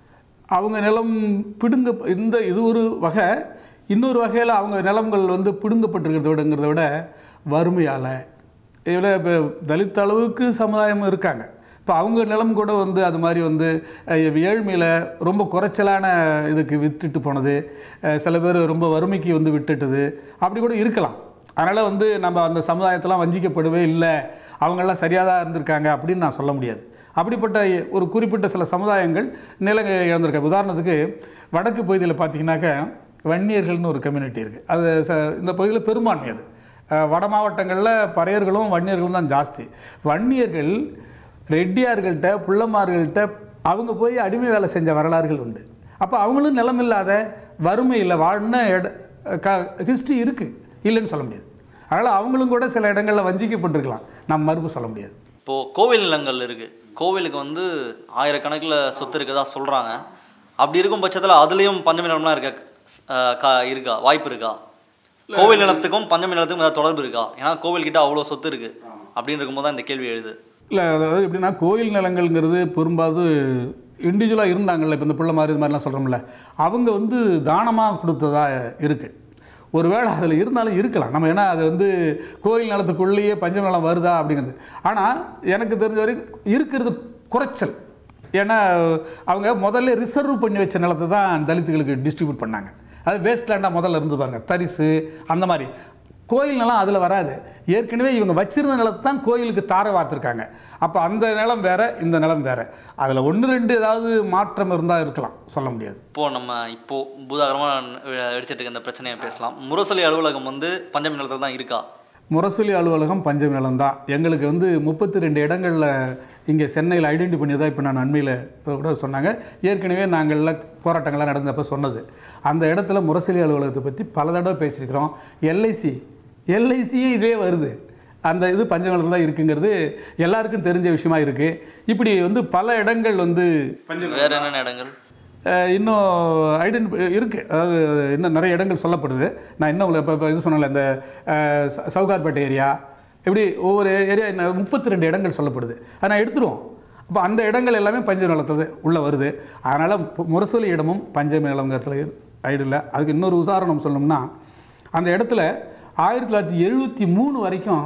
அவங்க நிலம் பிடுங்க இந்த இது ஒரு வகை இன்னொரு வகையில் அவங்க நிலங்கள் வந்து பிடுங்கப்பட்டிருக்கிறதோடங்கிறத விட வறுமையால் இதில் இப்போ தலித் அளவுக்கு சமுதாயம் இருக்காங்க இப்போ அவங்க நிலம் கூட வந்து அது மாதிரி வந்து அஹ், ஏழ்மையில் ரொம்ப குறைச்சலான இதுக்கு விட்டுட்டு போனது அஹ், சில பேர் ரொம்ப வறுமைக்கு வந்து விட்டுட்டது அப்படி கூட இருக்கலாம் அதனால் வந்து நம்ம அந்த சமுதாயத்தெல்லாம் வஞ்சிக்கப்படவே இல்லை அவங்கெல்லாம் சரியாக தான் இருந்திருக்காங்க அப்படின்னு நான் சொல்ல முடியாது அப்படிப்பட்ட ஒரு குறிப்பிட்ட சில சமுதாயங்கள் நிலம் இழந்திருக்காங்க உதாரணத்துக்கு வடக்கு பகுதியில் பார்த்தீங்கன்னாக்கா வன்னியர்கள்னு ஒரு கம்யூனிட்டி இருக்குது அது ச இந்த பகுதியில் பெரும்பான்மை அது அஹ், வட மாவட்டங்களில் பறையர்களும் வன்னியர்களும் தான் ஜாஸ்தி வன்னியர்கள் ரெட்டியார்கள்ட்ட புள்ளமார்கள்ட்ட அவங்க போய் அடிமை வேலை செஞ்ச வரலாறுகள் உண்டு அப்போ அவங்களும் நிலம் இல்லாத வறுமையில் வாழ்ன இட க ஹிஸ்ட்ரி இருக்குது இல்லைன்னு சொல்ல முடியாது அதனால் அவங்களும் கூட சில இடங்களில் வஞ்சிக்கப்பட்டிருக்கலாம் நம்ம மறுப்பு சொல்ல முடியாது இப்போ கோவில் நிலங்கள் இருக்கு கோவிலுக்கு வந்து ஆயிரக்கணக்கில் சொத்து இருக்கதா சொல்றாங்க அப்படி இருக்கும் பட்சத்தில் அதுலேயும் பஞ்சமி நிலம்லாம் இருக்க அஹ், கா- இருக்கா வாய்ப்பு இருக்கா கோவில் நிலத்துக்கும் பஞ்சமி நிலத்துக்கும் ஏதாவது தொடர்பு இருக்கா ஏன்னா கோவில் கிட்ட அவ்வளோ சொத்து இருக்கு அப்படின்னு இருக்கும்போது தான் இந்த கேள்வி எழுது இல்லை அதாவது எப்படின்னா கோயில் நிலங்கள்ங்கிறது பெரும்பாலும் இண்டிவிஜுவலாக இருந்தாங்கல்ல இப்போ இந்த பிள்ளை மாதிரி இது மாதிரிலாம் சொல்கிறோம்ல அவங்க வந்து தானமாக கொடுத்ததா இருக்குது ஒருவேளை அதில் இருந்தாலும் இருக்கலாம் நம்ம ஏன்னா அது வந்து கோயில் நிலத்துக்குள்ளேயே பஞ்ச நிலம் வருதா அப்படிங்கிறது ஆனால் எனக்கு தெரிஞ்ச வரைக்கும் இருக்கிறது குறைச்சல் ஏன்னா அவங்க முதல்ல ரிசர்வ் பண்ணி வச்ச நிலத்தை தான் தலித்துகளுக்கு டிஸ்ட்ரிபியூட் பண்ணாங்க அது வேஸ்ட் லேண்டாக முதல்ல இருந்து பாருங்க தரிசு அந்த மாதிரி கோயில் நிலம் அதில் வராது ஏற்கனவே இவங்க வச்சிருந்த நிலத்தை தான் கோயிலுக்கு தாரை வார்த்திருக்காங்க அப்போ அந்த நிலம் வேற இந்த நிலம் வேற அதில் ஒன்று ரெண்டு ஏதாவது மாற்றம் இருந்தால் இருக்கலாம் சொல்ல முடியாது இப்போ நம்ம இப்போ பூதாகரமாக அடிச்சிட்டு இருக்க இந்த பிரச்சனையை பேசலாம் முரசொலி அலுவலகம் வந்து பஞ்சமி நிலத்தில் தான் இருக்கா முரசொலி அலுவலகம் பஞ்சம் நிலம் தான் எங்களுக்கு வந்து முப்பத்தி ரெண்டு இடங்களில் இங்கே சென்னையில் ஐடென்டி பண்ணியதாக இப்போ நான் அண்மையில் கூட சொன்னாங்க ஏற்கனவே நாங்கள்லாம் போராட்டங்கள்லாம் நடந்தப்போ சொன்னது அந்த இடத்துல முரசொலி அலுவலகத்தை பற்றி பல தடவை பேசியிருக்கிறோம் எல்ஐசி எல்ஐசியும் இதே வருது அந்த இது பஞ்சமலத்தில் தான் இருக்குங்கிறது எல்லாருக்கும் தெரிஞ்ச விஷயமா இருக்குது இப்படி வந்து பல இடங்கள் வந்து வேற என்னென்ன இடங்கள் அஹ் இன்னும் ஐடென்டி இருக்குது அதாவது இன்னும் நிறைய இடங்கள் சொல்லப்படுது நான் இன்னும் இப்போ இப்போ இது சொன்னல இந்த அஹ், ச- சவுகார்பேட்டை ஏரியா இப்படி ஒவ்வொரு ஏரியா இன்னும் முப்பத்தி ரெண்டு இடங்கள் சொல்லப்படுது அதை நான் எடுத்துருவோம் அப்போ அந்த இடங்கள் எல்லாமே பஞ்ச நிலத்தது உள்ளே வருது அதனால் முரசொலி இடமும் பஞ்சமி நிலங்கிறதுல ஐடியில் அதுக்கு இன்னொரு உதாரணம் சொல்லணும்னா அந்த இடத்துல ஆயிரத்தி தொள்ளாயிரத்தி எழுபத்தி மூணு வரைக்கும்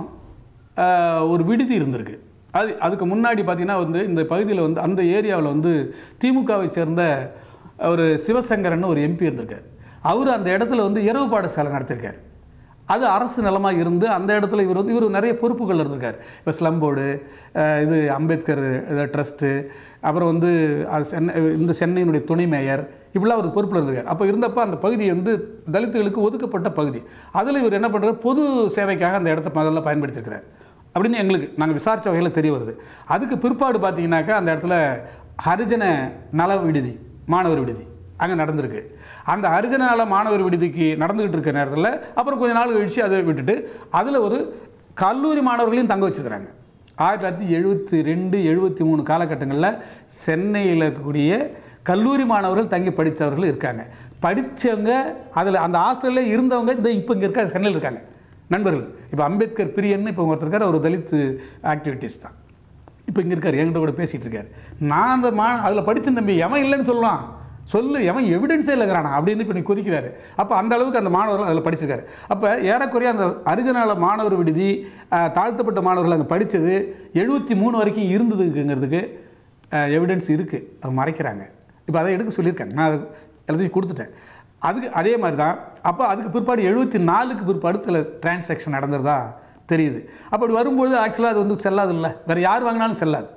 ஆஹ், ஒரு விடுதி இருந்திருக்கு அது அதுக்கு முன்னாடி பார்த்தீங்கன்னா வந்து இந்த பகுதியில் வந்து அந்த ஏரியாவில் வந்து திமுகவை சேர்ந்த ஒரு சிவசங்கரன் ஒரு எம்பி இருந்திருக்கார் அவர் அந்த இடத்துல வந்து இரவு பாடசாலை நடத்திருக்கார் அது அரசு நிலமாக இருந்து அந்த இடத்துல இவர் வந்து இவர் நிறைய பொறுப்புகள் இருந்திருக்கார் இப்போ ஸ்லம் போர்டு அஹ், இது அம்பேத்கர் ட்ரஸ்ட்டு அப்புறம் வந்து அது சென்னை இந்த சென்னையினுடைய துணை மேயர் இப்படிலாம் ஒரு பொறுப்பில் இருந்திருக்கார் அப்போ இருந்தப்போ அந்த பகுதி வந்து தலித்துகளுக்கு ஒதுக்கப்பட்ட பகுதி அதில் இவர் என்ன பண்ணுறாரு பொது சேவைக்காக அந்த இடத்த முதல்ல பயன்படுத்தியிருக்கிறார் அப்படின்னு எங்களுக்கு நாங்கள் விசாரித்த வகையில் தெரிய வருது அதுக்கு பிற்பாடு பார்த்தீங்கன்னாக்கா அந்த இடத்துல ஹரிஜன நல விடுதி மாணவர் விடுதி அங்கே நடந்திருக்கு அந்த ஹரிஜன நல மாணவர் விடுதிக்கு நடந்துக்கிட்டு இருக்க நேரத்தில் அப்புறம் கொஞ்ச நாள் கழிச்சு அதை விட்டுட்டு அதில் ஒரு கல்லூரி மாணவர்களையும் தங்க வச்சுருக்கிறாங்க ஆயிரத்தி தொள்ளாயிரத்தி எழுபத்தி ரெண்டு எழுபத்தி மூணு காலகட்டங்களில் சென்னையில் இருக்கக்கூடிய கல்லூரி மாணவர்கள் தங்கி படித்தவர்கள் இருக்காங்க படித்தவங்க அதில் அந்த ஹாஸ்டலில் இருந்தவங்க இந்த இப்போ இங்கே இருக்க சென்னையில் இருக்காங்க நண்பர்கள் இப்போ அம்பேத்கர் பிரியன்னு இப்போ ஒருத்தர் இருக்கார் ஒரு தலித் ஆக்டிவிட்டீஸ் தான் இப்போ இங்கே இருக்கார் என்கிட்ட கூட பேசிகிட்டு இருக்கார் நான் அந்த மா அதில் படித்த தம்பி எவன் இல்லைன்னு சொல்லுவான் சொல்லு எவன் எவிடன்ஸே இல்லைங்கிறானா அப்படின்னு இப்போ நீ கொதிக்கிறாரு அப்போ அந்த அளவுக்கு அந்த மாணவர்கள் அதில் படிச்சிருக்காரு அப்போ ஏறக்குறைய அந்த அரிஜனால மாணவர் விடுதி அஹ், தாழ்த்தப்பட்ட மாணவர்கள் அங்கே படித்தது எழுபத்தி மூணு வரைக்கும் இருந்ததுங்கிறதுக்கு எவிடன்ஸ் இருக்குது அது மறைக்கிறாங்க இப்போ அதை எடுக்க சொல்லியிருக்காங்க நான் அது எல்லாத்தையும் கொடுத்துட்டேன் அதுக்கு அதே மாதிரி தான் அப்போ அதுக்கு பிற்பாடு எழுபத்தி நாலுக்கு பிற்பாடு சில டிரான்சாக்ஷன் நடந்ததா தெரியுது அப்படி வரும்பொழுது ஆக்சுவலாக அது வந்து செல்லாது இல்லை வேறு யார் வாங்கினாலும் செல்லாது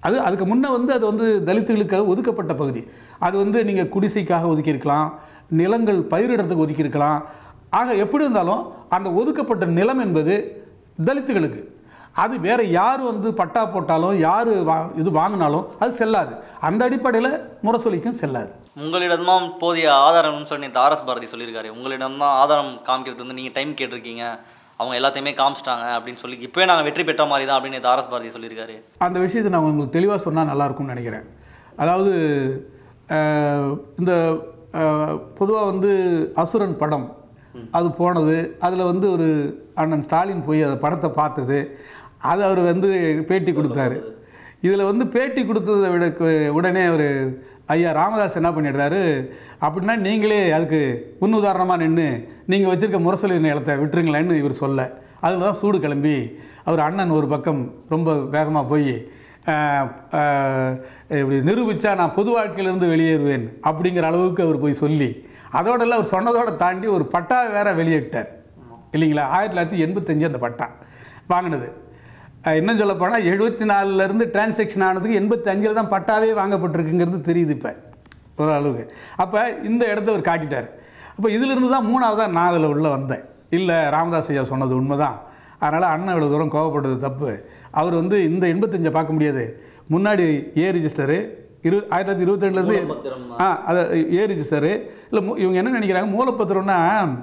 அது அதுக்கு முன்னே வந்து அது வந்து தலித்துகளுக்காக ஒதுக்கப்பட்ட பகுதி அது வந்து நீங்கள் குடிசைக்காக ஒதுக்கியிருக்கலாம் நிலங்கள் பயிரிடறதுக்கு ஒதுக்கியிருக்கலாம் ஆக எப்படி இருந்தாலும் அந்த ஒதுக்கப்பட்ட நிலம் என்பது தலித்துகளுக்கு அது வேற யார் வந்து பட்டா போட்டாலும் யார் வா இது வாங்கினாலும் அது செல்லாது அந்த அடிப்படையில் முரசொலிக்கும் செல்லாது உங்களிடம்தான் போதிய ஆதாரம்னு சொல்லி நேத்து ஆர்எஸ் பாரதி சொல்லியிருக்காரு உங்களிடம் தான் ஆதாரம் காமிக்கிறது வந்து நீங்கள் டைம் கேட்டிருக்கீங்க அவங்க எல்லாத்தையுமே காமிச்சிட்டாங்க அப்படின்னு சொல்லி இப்போயே நாங்கள் வெற்றி பெற்ற மாதிரி தான் அப்படின்னு நேத்து ஆர்எஸ் பாரதி சொல்லியிருக்காரு அந்த விஷயத்தை நான் உங்களுக்கு தெளிவாக சொன்னால் நல்லாயிருக்கும்னு நினைக்கிறேன் அதாவது அஹ், இந்த பொதுவாக வந்து அசுரன் படம் அது போனது அதில் வந்து ஒரு அண்ணன் ஸ்டாலின் போய் அந்த படத்தை பார்த்தது அது அவர் வந்து பேட்டி கொடுத்தாரு இதில் வந்து பேட்டி கொடுத்ததை விட உடனே அவர் ஐயா ராமதாஸ் என்ன பண்ணிடுறாரு அப்படின்னா நீங்களே அதுக்கு முன் உதாரணமாக நின்று நீங்கள் வச்சுருக்க முரசொலி நிலத்தை விட்டுருங்களேன்னு இவர் சொல்ல அதில் தான் சூடு கிளம்பி அவர் அண்ணன் ஒரு பக்கம் ரொம்ப வேகமாக போய் ஆஹ், ஆஹ், இப்படி நிரூபித்தா நான் பொது வாழ்க்கையிலேருந்து வெளியேறுவேன் அப்படிங்கிற அளவுக்கு அவர் போய் சொல்லி அதோடெல்லாம் அவர் சொன்னதோட தாண்டி ஒரு பட்டா வேற வெளியிட்டார் இல்லைங்களா ஆயிரத்தி தொள்ளாயிரத்தி எண்பத்தஞ்சு அந்த பட்டா வாங்கினது அஹ் இன்னும் சொல்ல போனால் எழுபத்தி நாலுலேருந்து டிரான்சாக்ஷன் ஆனதுக்கு எண்பத்தி அஞ்சில் தான் பட்டாவே வாங்கப்பட்டிருக்குங்கிறது தெரியுது இப்போ ஓரளவுக்கு அப்போ இந்த இடத்த அவர் காட்டிட்டார் அப்போ இதிலிருந்து தான் மூணாவதாக நான் அதில் உள்ளே வந்தேன் இல்லை ராமதாஸ் ஐயா சொன்னது உண்மைதான் அதனால் அண்ணன் இவ்வளோ தூரம் கோவப்பட்டது தப்பு அவர் வந்து இந்த எண்பத்தஞ்சை பார்க்க முடியாது முன்னாடி ஏ ரிஜிஸ்டரு இரு ஆயிரத்தி தொள்ளாயிரத்தி இருபத்தி ரெண்டுலேருந்து மூலப்பத்திரம். ஆ அது ஏ ரிஜிஸ்டரு இல்லை மூ- இவங்க என்ன நினைக்கிறாங்க மூலப்பத்திரம்னா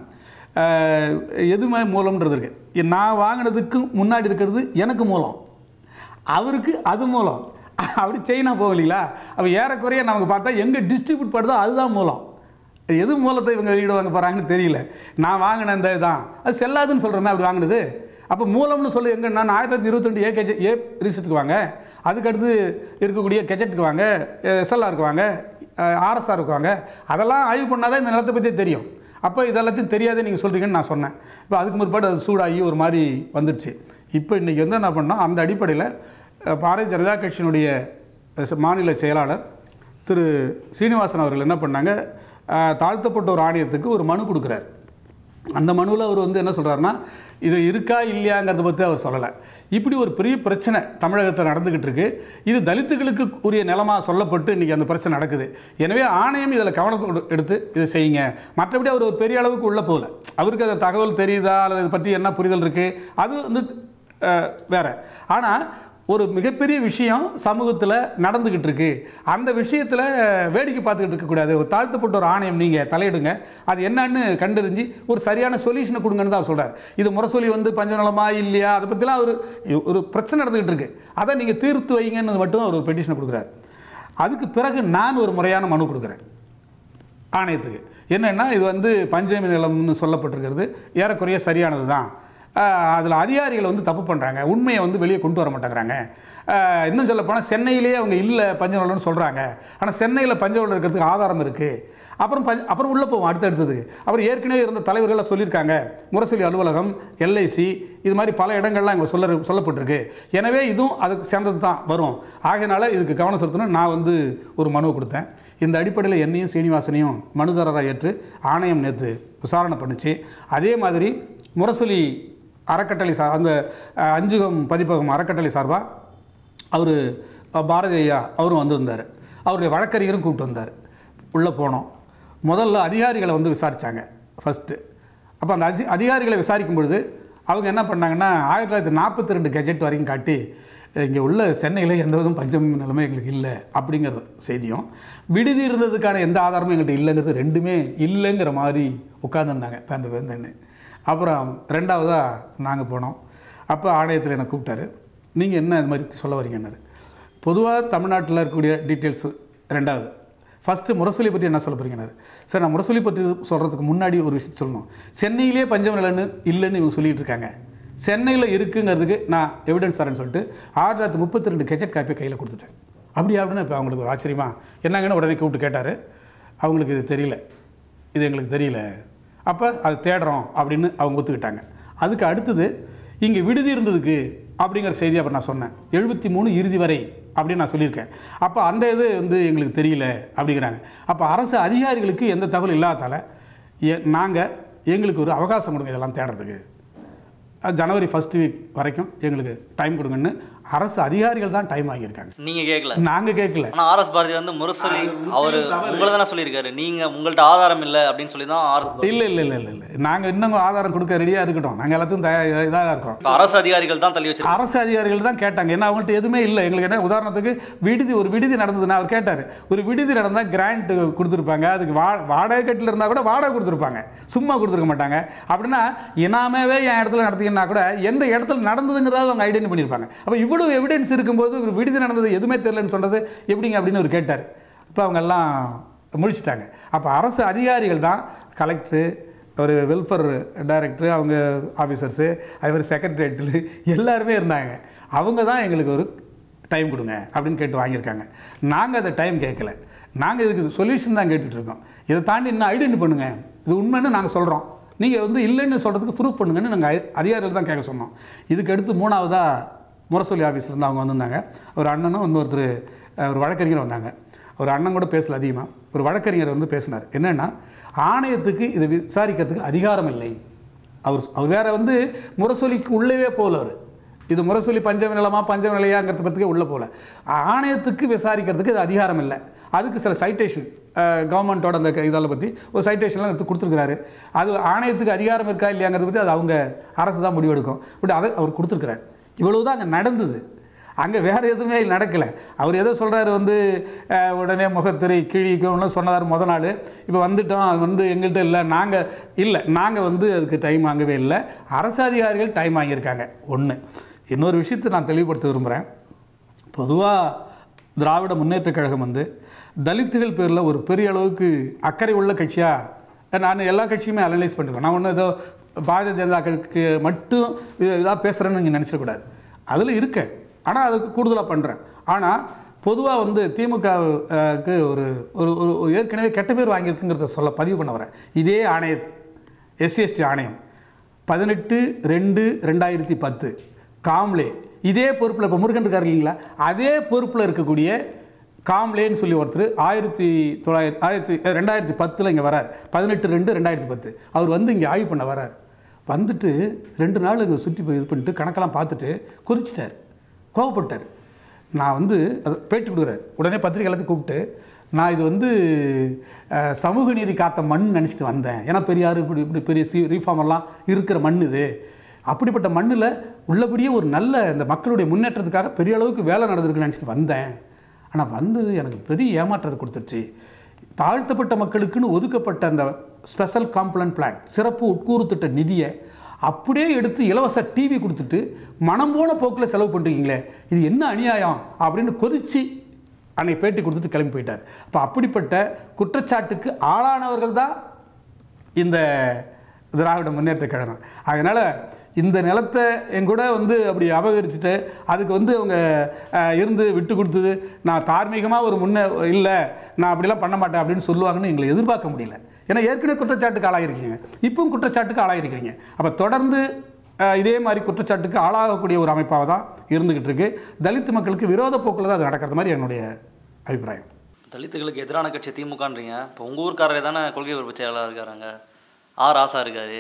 ஆஹ், எதுவுமே மூலம்ன்றது இருக்கு நான் வாங்கினதுக்கு முன்னாடி இருக்கிறது எனக்கு மூலம் அவருக்கு அது மூலம் அப்படி செயினா போகும் இல்லைங்களா அப்போ ஏறக்குறைய நமக்கு பார்த்தா எங்கே டிஸ்ட்ரிபியூட் பண்ணுதோ அதுதான் மூலம் எது மூலத்தை இவங்க வெளியிடுவாங்க போகிறாங்கன்னு தெரியல நான் வாங்கின இந்த தான் அது செல்லாதுன்னு சொல்கிறேன் அப்படி வாங்கினது அப்போ மூலம்னு சொல்லி எங்கே நான் ஆயிரத்தி தொள்ளாயிரத்தி இருபத்தெண்டு ஏ கெஜெட் ஏ ரிசத்துக்கு வாங்க அதுக்கடுத்து இருக்கக்கூடிய கெஜெட்டுக்கு வாங்க எஸ்எல்ஆருக்கு வாங்க ஆர்எஸ்ஆருக்கு வாங்க அதெல்லாம் ஆய்வு பண்ணாதான் இந்த நிலத்தை பற்றி தெரியும் அப்போ இதெல்லாத்தையும் தெரியாதே நீங்கள் சொல்கிறீங்கன்னு நான் சொன்னேன் இப்போ அதுக்கு முற்பாடு அது சூடாகி ஒரு மாதிரி வந்துடுச்சு இப்போ இன்றைக்கி வந்து என்ன பண்ணோம் அந்த அடிப்படையில் அஹ், பாரதிய ஜனதா கட்சியினுடைய அஹ், ச- மாநில செயலாளர் திரு சீனிவாசன் அவர்கள் என்ன பண்ணாங்க அஹ், தாழ்த்தப்பட்ட ஒரு ஆணையத்துக்கு ஒரு மனு கொடுக்குறாரு அந்த மனுவில் அவர் வந்து என்ன சொல்கிறாருன்னா இது இருக்கா இல்லையாங்கிறத பற்றி அவர் சொல்லலை இப்படி ஒரு பெரிய பிரச்சனை தமிழகத்தில் நடந்துக்கிட்டு இருக்கு இது தலித்துகளுக்கு உரிய நிலமாக சொல்லப்பட்டு இன்றைக்கி அந்த பிரச்சனை நடக்குது எனவே ஆணையம் இதில் கவனம் கொடு- எடுத்து இதை செய்யுங்க மற்றபடி அவர் ஒரு பெரிய அளவுக்கு உள்ளே போகல அவருக்கு அந்த தகவல் தெரியுதா அல்லது இதை பற்றி என்ன புரிதல் இருக்குது அது வந்து அஹ், வேற ஆனால் ஒரு மிகப்பெரிய விஷயம் சமூகத்தில் நடந்துக்கிட்டு இருக்கு அந்த விஷயத்தில் வேடிக்கை பார்த்துக்கிட்டு இருக்கக்கூடாது ஒரு தாழ்த்தப்பட்ட ஒரு ஆணையம் நீங்கள் தலையிடுங்க அது என்னன்னு கண்டறிஞ்சு ஒரு சரியான சொல்யூஷனை கொடுங்கன்னு தான் சொல்கிறார் இது முரசொலி வந்து பஞ்சநலமா இல்லையா அதை பற்றிலாம் ஒரு ஒரு பிரச்சனை நடந்துக்கிட்டு இருக்கு அதை நீங்கள் தீர்த்து வைங்கன்னு மட்டும் அவர் ஒரு பெட்டிஷனை கொடுக்குறாரு அதுக்கு பிறகு நான் ஒரு முறையான மனு கொடுக்குறேன் ஆணையத்துக்கு என்னென்னா இது வந்து பஞ்சமி நிலம்னு சொல்லப்பட்டிருக்கிறது ஏறக்குறைய சரியானது தான் அதில் அதிகாரிகள் வந்து தப்பு பண்ணுறாங்க உண்மையை வந்து வெளியே கொண்டு வர மாட்டேங்கிறாங்க ஆஹ் இன்னும் சொல்ல போனால் சென்னையிலேயே அவங்க இல்லை பஞ்சநலம்னு சொல்கிறாங்க ஆனால் சென்னையில் பஞ்சநலம் இருக்கிறதுக்கு ஆதாரம் இருக்குது அப்புறம் பஞ்ச அப்புறம் உள்ளே போவோம் அடுத்தடுத்ததுக்கு அப்புறம் ஏற்கனவே இருந்த தலைவர்கள்லாம் சொல்லியிருக்காங்க முரசொலி அலுவலகம் எல்ஐசி இது மாதிரி பல இடங்கள்லாம் இங்கே சொல்ல சொல்லப்பட்டிருக்கு எனவே இதுவும் அதுக்கு சேர்ந்தது தான் வரும் ஆகையினால இதுக்கு கவனம் செலுத்தணும் நான் வந்து ஒரு மனுவை கொடுத்தேன் இந்த அடிப்படையில் என்னையும் சீனிவாசனையும் மனுதாரராக ஏற்று ஆணையம் நேற்று விசாரணை பண்ணுச்சு அதே மாதிரி முரசொலி அறக்கட்டளை சார் அந்த அஹ், அஞ்சுகம் பதிப்பகம் அறக்கட்டளை சார்பாக அவர் பாரதி ஐயா அவரும் வந்திருந்தார் அவருடைய வழக்கறிஞரும் கூப்பிட்டு வந்தார் உள்ளே போனோம் முதல்ல அதிகாரிகளை வந்து விசாரித்தாங்க ஃபஸ்ட்டு அப்போ அந்த அதி அதிகாரிகளை விசாரிக்கும் பொழுது அவங்க என்ன பண்ணாங்கன்னா ஆயிரத்தி தொள்ளாயிரத்தி நாற்பத்தி ரெண்டு கெஜெட் வரைக்கும் காட்டி இங்கே உள்ள சென்னையில் எந்த விதம் பஞ்சம் நிலைமை எங்களுக்கு இல்லை அப்படிங்கிற செய்தியும் விடுதி இருந்ததுக்கான எந்த ஆதாரமும் எங்கள்கிட்ட இல்லைங்கிறது ரெண்டுமே இல்லைங்கிற மாதிரி உட்காந்துருந்தாங்க பேந்த பேந்தன்னு அப்புறம் ரெண்டாவதாக நாங்கள் போனோம் அப்போ ஆணையத்தில் என்னை கூப்பிட்டாரு நீங்கள் என்ன இது மாதிரி சொல்ல வரீங்கன்னாரு பொதுவாக தமிழ்நாட்டில் இருக்கக்கூடிய டீட்டெயில்ஸு ரெண்டாவது ஃபஸ்ட்டு முரசொலி பற்றி என்ன சொல்ல போறீங்கன்னாரு சார் நான் முரசொலி பற்றி சொல்கிறதுக்கு முன்னாடி ஒரு விஷயம் சொல்லணும் சென்னையிலே பஞ்சம் நிலன்னு இல்லைன்னு இவங்க சொல்லிட்டு இருக்காங்க சென்னையில் இருக்குங்கிறதுக்கு நான் எவிடன்ஸ் தரேன்னு சொல்லிட்டு ஆயிரத்தி தொள்ளாயிரத்தி முப்பத்தி ரெண்டு கெஜெட் காப்பியை கையில் கொடுத்துட்டேன் அப்படி அப்படின்னு இப்போ அவங்களுக்கு ஒரு ஆச்சரியமா என்னங்கன்னு உடனே கூப்பிட்டு கேட்டார் அவங்களுக்கு இது தெரியல இது எங்களுக்கு தெரியல அப்போ அது தேடுறோம் அப்படின்னு அவங்க ஒத்துக்கிட்டாங்க அதுக்கு அடுத்தது இங்கே விடுதி இருந்ததுக்கு அப்படிங்கிற செய்தி அப்போ நான் சொன்னேன் எழுபத்தி மூணு இறுதி வரை அப்படின்னு நான் சொல்லியிருக்கேன் அப்போ அந்த இது வந்து எங்களுக்கு தெரியல அப்படிங்கிறாங்க அப்போ அரசு அதிகாரிகளுக்கு எந்த தகவல் இல்லாதால நாங்கள் எங்களுக்கு ஒரு அவகாசம் கொடுங்க இதெல்லாம் தேடுறதுக்கு அஹ், ஜனவரி ஃபர்ஸ்ட் வீக் வரைக்கும் எங்களுக்கு டைம் கொடுங்கன்னு அரசு அதிகாரிகள் தான் டைம் வாங்கியிருக்காங்க நீங்க கேட்கல நாங்கள் கேட்கல ஆனா ஆர்எஸ் பாரதி வந்து முரசொலி அவர் உங்களை தானே சொல்லியிருக்காரு நீங்க உங்கள்ட்ட ஆதாரம் இல்லை அப்படின்னு சொல்லி தான் ஆர்எஸ் இல்லை இல்லை இல்லை இல்லை இல்லை நாங்கள் இன்னும் ஆதாரம் கொடுக்க ரெடியாக இருக்கட்டும் நாங்கள் எல்லாத்தையும் தயா இதாக இருக்கோம் இப்ப அரசு அதிகாரிகள் தான் தள்ளி வச்சிருக்காங்க அரசு அதிகாரிகள் தான் கேட்டாங்க ஏன்னா அவங்கள்ட்ட எதுவுமே இல்லை எங்களுக்கு என்ன உதாரணத்துக்கு விடுதி ஒரு விடுதி நடந்ததுன்னா அவர் கேட்டார் ஒரு விடுதி நடந்தால் கிராண்ட் கொடுத்துருப்பாங்க அதுக்கு வா வாடகை கட்டில் இருந்தால் கூட வாடகை கொடுத்துருப்பாங்க சும்மா கொடுத்துருக்க மாட்டாங்க அப்படின்னா இனாமவே என் இடத்துல நடத்தீங்கன்னா கூட எந்த இடத்துல நடந்ததுங்கிறத அவங்க ஐடென்டி பண்ணியிருப்பாங்க அப்போ இவ்வளவு எவிடன்ஸ் இருக்கும்போது ஒரு விடுதி நடந்தது எதுவுமே தெரியலன்னு சொல்கிறது எப்படிங்க அப்படின்னு அவர் கேட்டார் இப்போ அவங்க எல்லாம் முழிச்சிட்டாங்க அப்போ அரசு அதிகாரிகள் தான் கலெக்டரு ஒரு வெல்ஃபேர் டைரக்டர் அவங்க ஆஃபீஸர்ஸு அதே மாதிரி செக்ரட்டரியேட்டில் எல்லாருமே இருந்தாங்க அவங்க தான் எங்களுக்கு ஒரு டைம் கொடுங்க அப்படின்னு கேட்டு வாங்கியிருக்காங்க நாங்கள் அதை டைம் கேட்கல நாங்கள் இதுக்கு சொல்யூஷன் தான் கேட்டுட்டு இருக்கோம் இதை தாண்டி இன்னும் ஐடென்டி பண்ணுங்க இது உண்மைன்னு நாங்கள் சொல்கிறோம் நீங்கள் வந்து இல்லைன்னு சொல்கிறதுக்கு ப்ரூஃப் பண்ணுங்கன்னு நாங்கள் அதிகாரிகள் தான் கேட்க சொன்னோம் இதுக்கு அடுத்து மூணாவதாக முரசொலி ஆஃபீஸ்லேருந்து அவங்க வந்திருந்தாங்க ஒரு அண்ணனும் இன்னொருத்தர் அஹ், ஒரு வழக்கறிஞர் வந்தாங்க ஒரு அண்ணன் கூட பேசல அதிகமாக ஒரு வழக்கறிஞர் வந்து பேசினார் என்னென்னா ஆணையத்துக்கு இதை விசாரிக்கிறதுக்கு அதிகாரம் இல்லை அவர் அவர் வேற வந்து முரசொலிக்கு உள்ளவே போகல அவர் இது முரசொலி பஞ்சம நிலமா பஞ்சம நிலையாங்கிறத பற்றியே உள்ளே போகல ஆணையத்துக்கு விசாரிக்கிறதுக்கு இது அதிகாரம் இல்லை அதுக்கு சில சைட்டேஷன் கவர்மெண்ட்டோட அந்த இதால் பற்றி ஒரு சைட்டேஷன்லாம் எடுத்து கொடுத்துருக்காரு அது ஆணையத்துக்கு அதிகாரம் இருக்கா இல்லையாங்கிறத பற்றி அது அவங்க அரசு தான் முடிவெடுக்கும் பட் அதை அவர் கொடுத்துருக்குறாரு இவ்வளவு தான் அங்கே நடந்தது அங்கே வேறு எதுவுமே நடக்கலை அவர் ஏதோ சொல்கிறாரு வந்து அஹ், உடனே முகத்திரை கிழிக்கும்னு சொன்னதார் முத நாள் இப்போ வந்துட்டோம் அது வந்து எங்கள்கிட்ட இல்லை நாங்கள் இல்லை நாங்கள் வந்து அதுக்கு டைம் வாங்கவே இல்லை அரசு அதிகாரிகள் டைம் வாங்கியிருக்காங்க ஒன்று இன்னொரு விஷயத்தை நான் தெளிவுபடுத்த விரும்புகிறேன் பொதுவாக திராவிட முன்னேற்றக் கழகம் வந்து தலித்துகள் பேரில் ஒரு பெரிய அளவுக்கு அக்கறை உள்ள கட்சியாக நான் எல்லா கட்சியுமே அனலைஸ் பண்ணிருக்கேன் நான் ஒன்றும் ஏதோ பாரதிய ஜனதா கட்சிக்கு மட்டும் இதாக பேசுகிறேன்னு நீங்கள் நினச்சிடக்கூடாது அதில் இருக்கேன் ஆனால் அதுக்கு கூடுதலாக பண்ணுறேன் ஆனால் பொதுவாக வந்து திமுகவுக்கு ஒரு ஒரு ஒரு ஒரு ஏற்கனவே கெட்ட பேர் வாங்கியிருக்குங்கிறத சொல்ல பதிவு பண்ண வரேன் இதே ஆணைய எஸ்சிஎஸ்டி ஆணையம் பதினெட்டு ரெண்டு ரெண்டாயிரத்தி பத்து காம்லே இதே பொறுப்பில் இப்போ முருகன் இருக்கார் இல்லைங்களா அதே பொறுப்பில் இருக்கக்கூடிய காம்லேன்னு சொல்லி ஒருத்தர் ஆயிரத்தி தொள்ளாயிரத்தி ஆயிரத்தி ரெண்டாயிரத்தி பத்தில் இங்கே வரார் பதினெட்டு ரெண்டு ரெண்டாயிரத்தி பத்து அவர் வந்து இங்கே ஆய்வு பண்ண வரார் வந்துட்டு ரெண்டு நாள் இங்கே சுற்றி போய் இது பண்ணிட்டு கணக்கெல்லாம் பார்த்துட்டு குறிச்சிட்டார் கோவப்பட்டார் நான் வந்து அது பேட்டி கொடுக்குறாரு உடனே பத்திரிக்கை எல்லாத்தையும் கூப்பிட்டு நான் இது வந்து அஹ், சமூக நீதி காத்த மண் நினச்சிட்டு வந்தேன் ஏன்னா பெரியார் இப்படி இப்படி பெரிய சி ரீஃபார்ம் எல்லாம் இருக்கிற மண் இது அப்படிப்பட்ட மண்ணில் உள்ளபடியே ஒரு நல்ல இந்த மக்களுடைய முன்னேற்றத்துக்காக பெரிய அளவுக்கு வேலை நடந்திருக்குன்னு நினச்சிட்டு வந்தேன் ஆனால் வந்தது எனக்கு பெரிய ஏமாற்றத்தை கொடுத்துருச்சு தாழ்த்தப்பட்ட மக்களுக்குன்னு ஒதுக்கப்பட்ட அந்த ஸ்பெஷல் காம்ப்ளண்ட் பிளான் சிறப்பு உட்கூறு திட்ட நிதியை அப்படியே எடுத்து இலவச டிவி கொடுத்துட்டு மனம் போன போக்கில் செலவு பண்ணுறீங்களே இது என்ன அநியாயம் அப்படின்னு கொதிச்சு அன்னைக்கு பேட்டி கொடுத்துட்டு கிளம்பி போயிட்டார் அப்போ அப்படிப்பட்ட குற்றச்சாட்டுக்கு ஆளானவர்கள் தான் இந்த திராவிட முன்னேற்ற கழகம் அதனால் இந்த நிலத்தை என் கூட வந்து அப்படி அபகரிச்சுட்டு அதுக்கு வந்து அவங்க அஹ், இருந்து விட்டு கொடுத்தது நான் தார்மீகமாக ஒரு முன்னே இல்லை நான் அப்படிலாம் பண்ண மாட்டேன் அப்படின்னு சொல்லுவாங்கன்னு எங்களை எதிர்பார்க்க முடியல ஏன்னா ஏற்கனவே குற்றச்சாட்டுக்கு ஆளாகிருக்கீங்க இப்பவும் குற்றச்சாட்டுக்கு ஆளாகிருக்கீங்க அப்போ தொடர்ந்து அஹ், இதே மாதிரி குற்றச்சாட்டுக்கு ஆளாகக்கூடிய ஒரு அமைப்பாக தான் இருந்துக்கிட்டு இருக்கு தலித் மக்களுக்கு விரோத போக்கில் தான் அது நடக்கிறது மாதிரி என்னுடைய அபிப்பிராயம் தலித்துகளுக்கு எதிரான கட்சி திமுகன்றீங்க இப்போ உங்கள் ஊர்க்காரரே தானே கொள்கை பொறுப்பு செயலாளர் இருக்காருங்க ஆர் ராசா இருக்காரு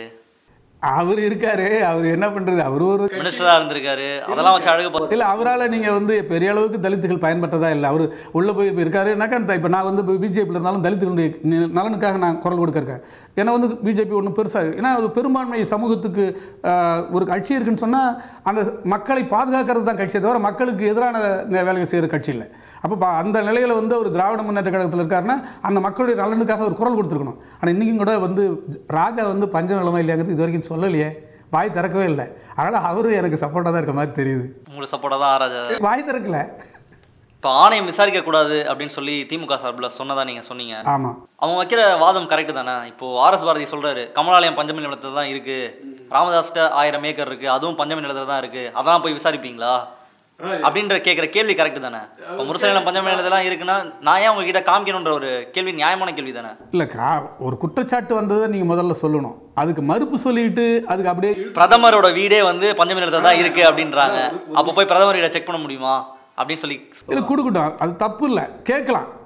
அவர் இருக்காரு அவர் என்ன பண்ணுறது அவர் ஒரு மினிஸ்டராக இருந்திருக்காரு அதெல்லாம் வச்சு அழகு பார்த்து இல்லை அவரால் நீங்கள் வந்து பெரிய அளவுக்கு தலித்துகள் பயன்பட்டதா இல்லை அவர் உள்ளே போய் இப்போ இருக்காருனாக்கா இந்த இப்போ நான் வந்து பிஜேபியில் இருந்தாலும் தலித்துகளுடைய நி- நலனுக்காக நான் குரல் கொடுக்க இருக்கேன் ஏன்னா வந்து பிஜேபி ஒன்றும் பெருசாக ஏன்னா அது பெரும்பான்மை சமூகத்துக்கு ஆஹ், ஒரு கட்சி இருக்குன்னு சொன்னால் அந்த மக்களை பாதுகாக்கிறது தான் கட்சியை தவிர மக்களுக்கு எதிரான ந- வேலையை செய்கிற கட்சி இல்லை அப்போ பா- அந்த நிலையில் வந்து ஒரு திராவிட முன்னேற்ற கழகத்தில் இருக்காருன்னா அந்த மக்களுடைய நலனுக்காக ஒரு குரல் கொடுத்துருக்கணும் ஆனால் இன்றைக்கும் கூட வந்து ராஜா வந்து பஞ்ச நிலைமை இல்லையாங்கிறது இது வரைக்கும் சொல்லலையே வாய் திறக்கவே இல்லை அதனால் அவரும் எனக்கு சப்போர்ட்டாக தான் இருக்க மாதிரி தெரியுது உங்களுக்கு சப்போர்ட்டாக தான் ஆராஜா வாய் திறக்கல இப்போ ஆணையம் விசாரிக்க கூடாது அப்படின்னு சொல்லி திமுக சார்பில் சொன்னதா நீங்கள் சொன்னீங்க ஆமாம் அவங்க வைக்கிற வாதம் கரெக்டு தானே இப்போ ஆர்எஸ் பாரதி சொல்றாரு கமலாலயம் பஞ்சமி நிலத்தில் தான் இருக்கு ராமதாஸ்கிட்ட ஆயிரம் ஏக்கர் இருக்கு அதுவும் பஞ்சமி நிலத்தில் தான் இருக்கு அதெல்லாம் போய் விசாரிப்பீங்களா அப்படின்ற கேட்குற கேள்வி கரெக்டு தானே இப்போ முரசநிலம் பஞ்சமி நிலத்தெல்லாம் இருக்குன்னா நான் ஏன் உங்ககிட்ட காமிக்கணுன்ற ஒரு கேள்வி நியாயமான கேள்வி தானே இல்லை கா ஒரு குற்றச்சாட்டு வந்ததை நீங்கள் முதல்ல சொல்லணும் அதுக்கு மறுப்பு சொல்லிட்டு அதுக்கு அப்படியே பிரதமரோட வீடே வந்து பஞ்சமி நிலத்தில் தான் இருக்கு அப்படின்றாங்க அப்போ போய் பிரதமர் வீடை செக் பண்ண முடியுமா அப்படின்னு சொல்லி இல்லை கொடுக்கட்டும் அது தப்பு இல்லை கேட்கலாம்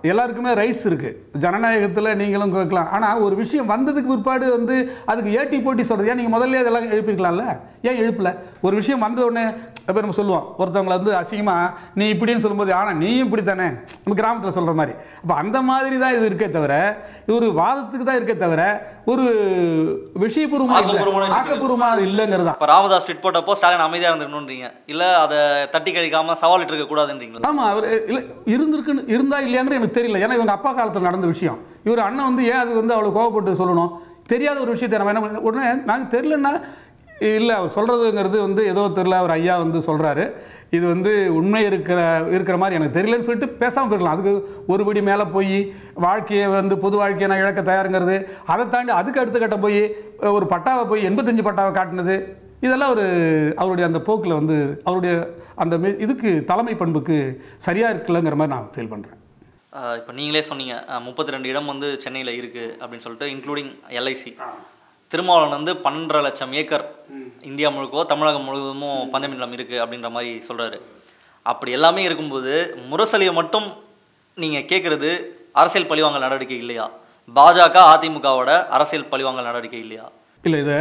எல்லாருக்குமே ரைட்ஸ் இருக்குது ஜனநாயகத்தில் நீங்களும் கேட்கலாம் ஆனால் ஒரு விஷயம் வந்ததுக்கு பிற்பாடு வந்து அதுக்கு ஏட்டி போட்டி சொல்கிறது ஏன் நீங்கள் முதல்ல அதெல்லாம் எழுப்பிருக்கலாம்ல ஏன் எழுப்பல ஒரு விஷயம் வந்த உடனே இப்போ நம்ம சொல்லுவோம் ஒருத்தவங்களை வந்து அசிங்கமாக நீ இப்படின்னு சொல்லும்போது ஆனால் நீயும் இப்படி தானே நம்ம கிராமத்தில் சொல்கிற மாதிரி அப்போ அந்த மாதிரி தான் இது இருக்கே தவிர இது ஒரு வாதத்துக்கு தான் இருக்கே தவிர ஒரு விஷயபூர்வமாக ஆக்கப்பூர்வமான இல்லை விஷயத்துக்கு ஆக்கப்பூர்வமாக இல்லைங்கிறது தான் இப்போ ராமதாஸ் ட்வீட் போட்டப்போ ஸ்டாலின் அமைதியாக இருந்துக்கணுன்றீங்க இல்லை அதை தட்டி கழிக்காம சவால் இருக்க கூடாதுன்றீங்களா ஆமாம் அவர் இல்லை இருந்திருக்குன்னு இருந்தா இல்லையாங்கிறது எனக்கு தெரியல ஏன்னா இவங்க அப்பா காலத்தில் நடந்த விஷயம் இவர் அண்ணன் வந்து ஏன் அது வந்து அவ்வளோ கோவப்பட்டு சொல்லணும் தெரியாத ஒரு விஷயத்தை நம்ம என்ன பண்ண- உடனே நாங்கள் தெரிலன்னா இல்லை அவர் சொல்கிறதுங்கிறது வந்து ஏதோ தெரில அவர் ஐயா வந்து சொல்கிறாரு இது வந்து உண்மை இருக்கிற இருக்கிற மாதிரி எனக்கு தெரியலன்னு சொல்லிட்டு பேசாமல் போயிருக்கலாம் அதுக்கு ஒருபடி மேலே போய் வாழ்க்கையை வந்து பொது வாழ்க்கையை நான் இழக்க தயாருங்கிறது அதை தாண்டி அதுக்கு அடுத்த கட்டம் போய் ஒரு பட்டாவை போய் எண்பத்தஞ்சு பட்டாவை காட்டினது இதெல்லாம் ஒரு அவருடைய அந்த போக்கில் வந்து அவருடைய அந்த மெ- இதுக்கு தலைமை பண்புக்கு சரியாக இருக்கலங்கிற மாதிரி நான் ஃபீல் பண்ணுறேன் இப்போ நீங்களே சொன்னீங்க முப்பத்தி ரெண்டு இடம் வந்து சென்னையில் இருக்குது அப்படின்னு சொல்லிட்டு இன்க்ளூடிங் எல்ஐசி திருமாவளவன் வந்து பன்னெண்டரை லட்சம் ஏக்கர் இந்தியா முழுக்கவோ தமிழகம் முழுவதுமோ பஞ்சமி நிலம் இருக்குது அப்படின்ற மாதிரி சொல்கிறாரு அப்படி எல்லாமே இருக்கும்போது முரசொலியை மட்டும் நீங்கள் கேட்குறது அரசியல் பழிவாங்கல் நடவடிக்கை இல்லையா பாஜக அதிமுகவோட அரசியல் பழிவாங்கல் நடவடிக்கை இல்லையா இல்லை இதை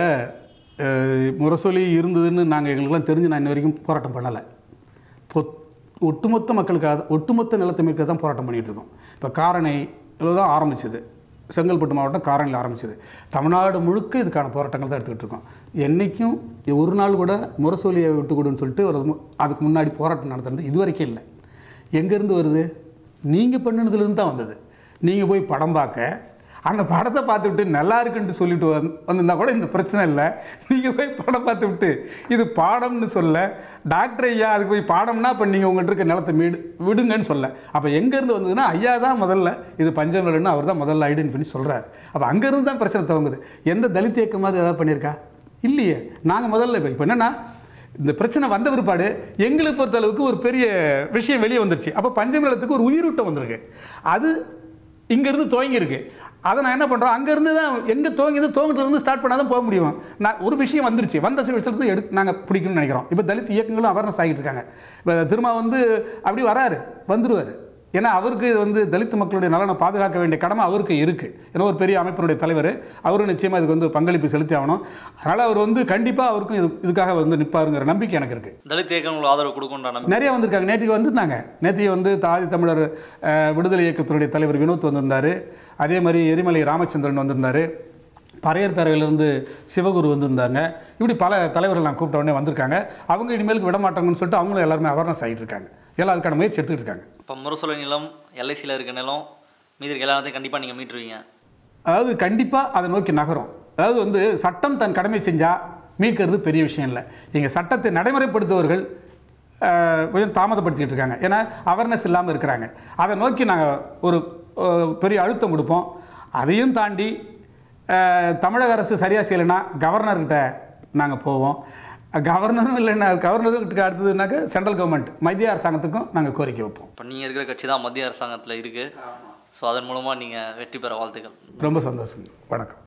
அஹ், முரசொலி இருந்ததுன்னு நாங்கள் எங்களுக்கெல்லாம் தெரிஞ்சு நான் இன்ன வரைக்கும் போராட்டம் பண்ணலை பொத் ஒட்டுமொத்த மக்களுக்காக தான் ஒட்டுமொத்த நிலத்தை மீட்க தான் போராட்டம் பண்ணிகிட்டு இருக்கோம் இப்போ காரணை இதில் தான் ஆரம்பிச்சது செங்கல்பட்டு மாவட்டம் காரணியில் ஆரம்பிச்சது தமிழ்நாடு முழுக்க இதுக்கான போராட்டங்கள் தான் எடுத்துக்கிட்டு இருக்கோம் என்றைக்கும் ஒரு நாள் கூட முரசொலியை விட்டு கொடுன்னு சொல்லிட்டு ஒரு மு- அதுக்கு முன்னாடி போராட்டம் நடத்துறது இது வரைக்கும் இல்லை எங்கேருந்து வருது நீங்கள் பண்ணினதுலேருந்து தான் வந்தது நீங்கள் போய் படம் பார்க்க அந்த படத்தை பார்த்துவிட்டு நல்லா இருக்குன்ட்டு சொல்லிட்டு வந்து வந்திருந்தா கூட இந்த பிரச்சனை இல்லை நீங்கள் போய் படம் பார்த்து விட்டு இது பாடம்னு சொல்ல டாக்டர் ஐயா அதுக்கு போய் பாடம்னா இப்போ நீங்கள் உங்கள்கிட்ட இருக்க நிலத்தை மீடு விடுங்கன்னு சொல்ல அப்போ எங்கேருந்து வந்ததுன்னா ஐயா தான் முதல்ல இது பஞ்சம் நிலன்னு அவர் தான் முதல்ல ஐடென்டி பண்ணி சொல்கிறார் அப்போ அங்கேருந்து தான் பிரச்சனை துவங்குது எந்த தலித் இயக்கமாவது ஏதாவது பண்ணியிருக்கா இல்லையே நாங்கள் முதல்ல இப்போ இப்போ என்னென்னா இந்த பிரச்சனை வந்த பிற்பாடு எங்களை பொறுத்தளவுக்கு ஒரு பெரிய விஷயம் வெளியே வந்துருச்சு அப்போ பஞ்சமேளத்துக்கு ஒரு உயிரூட்டம் வந்திருக்கு அது இங்கேருந்து துவங்கியிருக்கு அதை நான் என்ன பண்ணுறோம் அங்கேருந்து தான் எங்கே துவங்கிது துவங்கிட்டு ஸ்டார்ட் பண்ணால் தான் போக முடியும் நான் ஒரு விஷயம் வந்துருச்சு வந்த விஷயத்துல எடுத்து நாங்கள் பிடிக்கணும்னு நினைக்கிறோம் இப்போ தலித் இயக்கங்களும் அவேர்னஸ் ஆகிட்டு இருக்காங்க இப்போ திரும்ப வந்து அப்படி வராரு வந்துருவார் ஏன்னா அவருக்கு இது வந்து தலித் மக்களுடைய நலனை பாதுகாக்க வேண்டிய கடமை அவருக்கு இருக்குது ஏன்னா ஒரு பெரிய அமைப்பினுடைய தலைவர் அவரும் நிச்சயமாக இதுக்கு வந்து பங்களிப்பு செலுத்தி ஆகணும் அதனால் அவர் வந்து கண்டிப்பாக அவருக்கும் இது இதுக்காக வந்து நிற்பாருங்கிற நம்பிக்கை எனக்கு இருக்குது தலித் இயக்கங்களுக்கு ஆதரவு கொடுக்குன்ற நம்பிக்கை நிறைய வந்திருக்காங்க நேற்றுக்கு வந்திருந்தாங்க நேற்றுக்கு வந்து தாதி தமிழர் அஹ், விடுதலை இயக்கத்தினுடைய தலைவர் வினோத் வந்திருந்தார் அதே மாதிரி எரிமலை ராமச்சந்திரன் வந்திருந்தார் பறையர் பேரவையிலிருந்து சிவகுரு வந்திருந்தாங்க இப்படி பல தலைவர்கள் நான் கூப்பிட்ட உடனே வந்திருக்காங்க அவங்க இனிமேலுக்கு விட மாட்டாங்கன்னு சொல்லிட்டு அவங்களும் எல்லாருமே அவேர்னஸ் ஆகிட்டு இருக்காங்க எல்லாம் அதுக்கான முயற்சி எடுத்துக்கிட்டு இருக்காங்க இப்போ முரசொலி நிலம் எல்ஐசியில் இருக்க நிலம் மீதி இருக்க எல்லாத்தையும் கண்டிப்பாக நீங்கள் மீட்டுருவீங்க அதாவது கண்டிப்பாக அதை நோக்கி நகரும் அதாவது வந்து சட்டம் தன் கடமை செஞ்சால் மீட்கிறது பெரிய விஷயம் இல்லை இங்கே சட்டத்தை நடைமுறைப்படுத்துபவர்கள் அஹ், கொஞ்சம் தாமதப்படுத்திட்டு இருக்காங்க ஏன்னா அவேர்னஸ் இல்லாமல் இருக்கிறாங்க அதை நோக்கி நாங்கள் ஒரு அஹ், பெரிய அழுத்தம் கொடுப்போம் அதையும் தாண்டி அஹ், தமிழக அரசு சரியாக செய்யலைன்னா கவர்னர்கிட்ட நாங்கள் போவோம் கவர்னரும் இல்லைன்னா கவர்னருக்கு அடுத்ததுனாக்க சென்ட்ரல் கவர்மெண்ட் மத்திய அரசாங்கத்துக்கும் நாங்கள் கோரிக்கை வைப்போம் இப்போ நீங்கள் இருக்கிற கட்சி தான் மத்திய அரசாங்கத்தில் இருக்குது ஸோ அதன் மூலமாக நீங்கள் வெற்றி பெற வாழ்த்துக்கள் ரொம்ப சந்தோஷம் வணக்கம்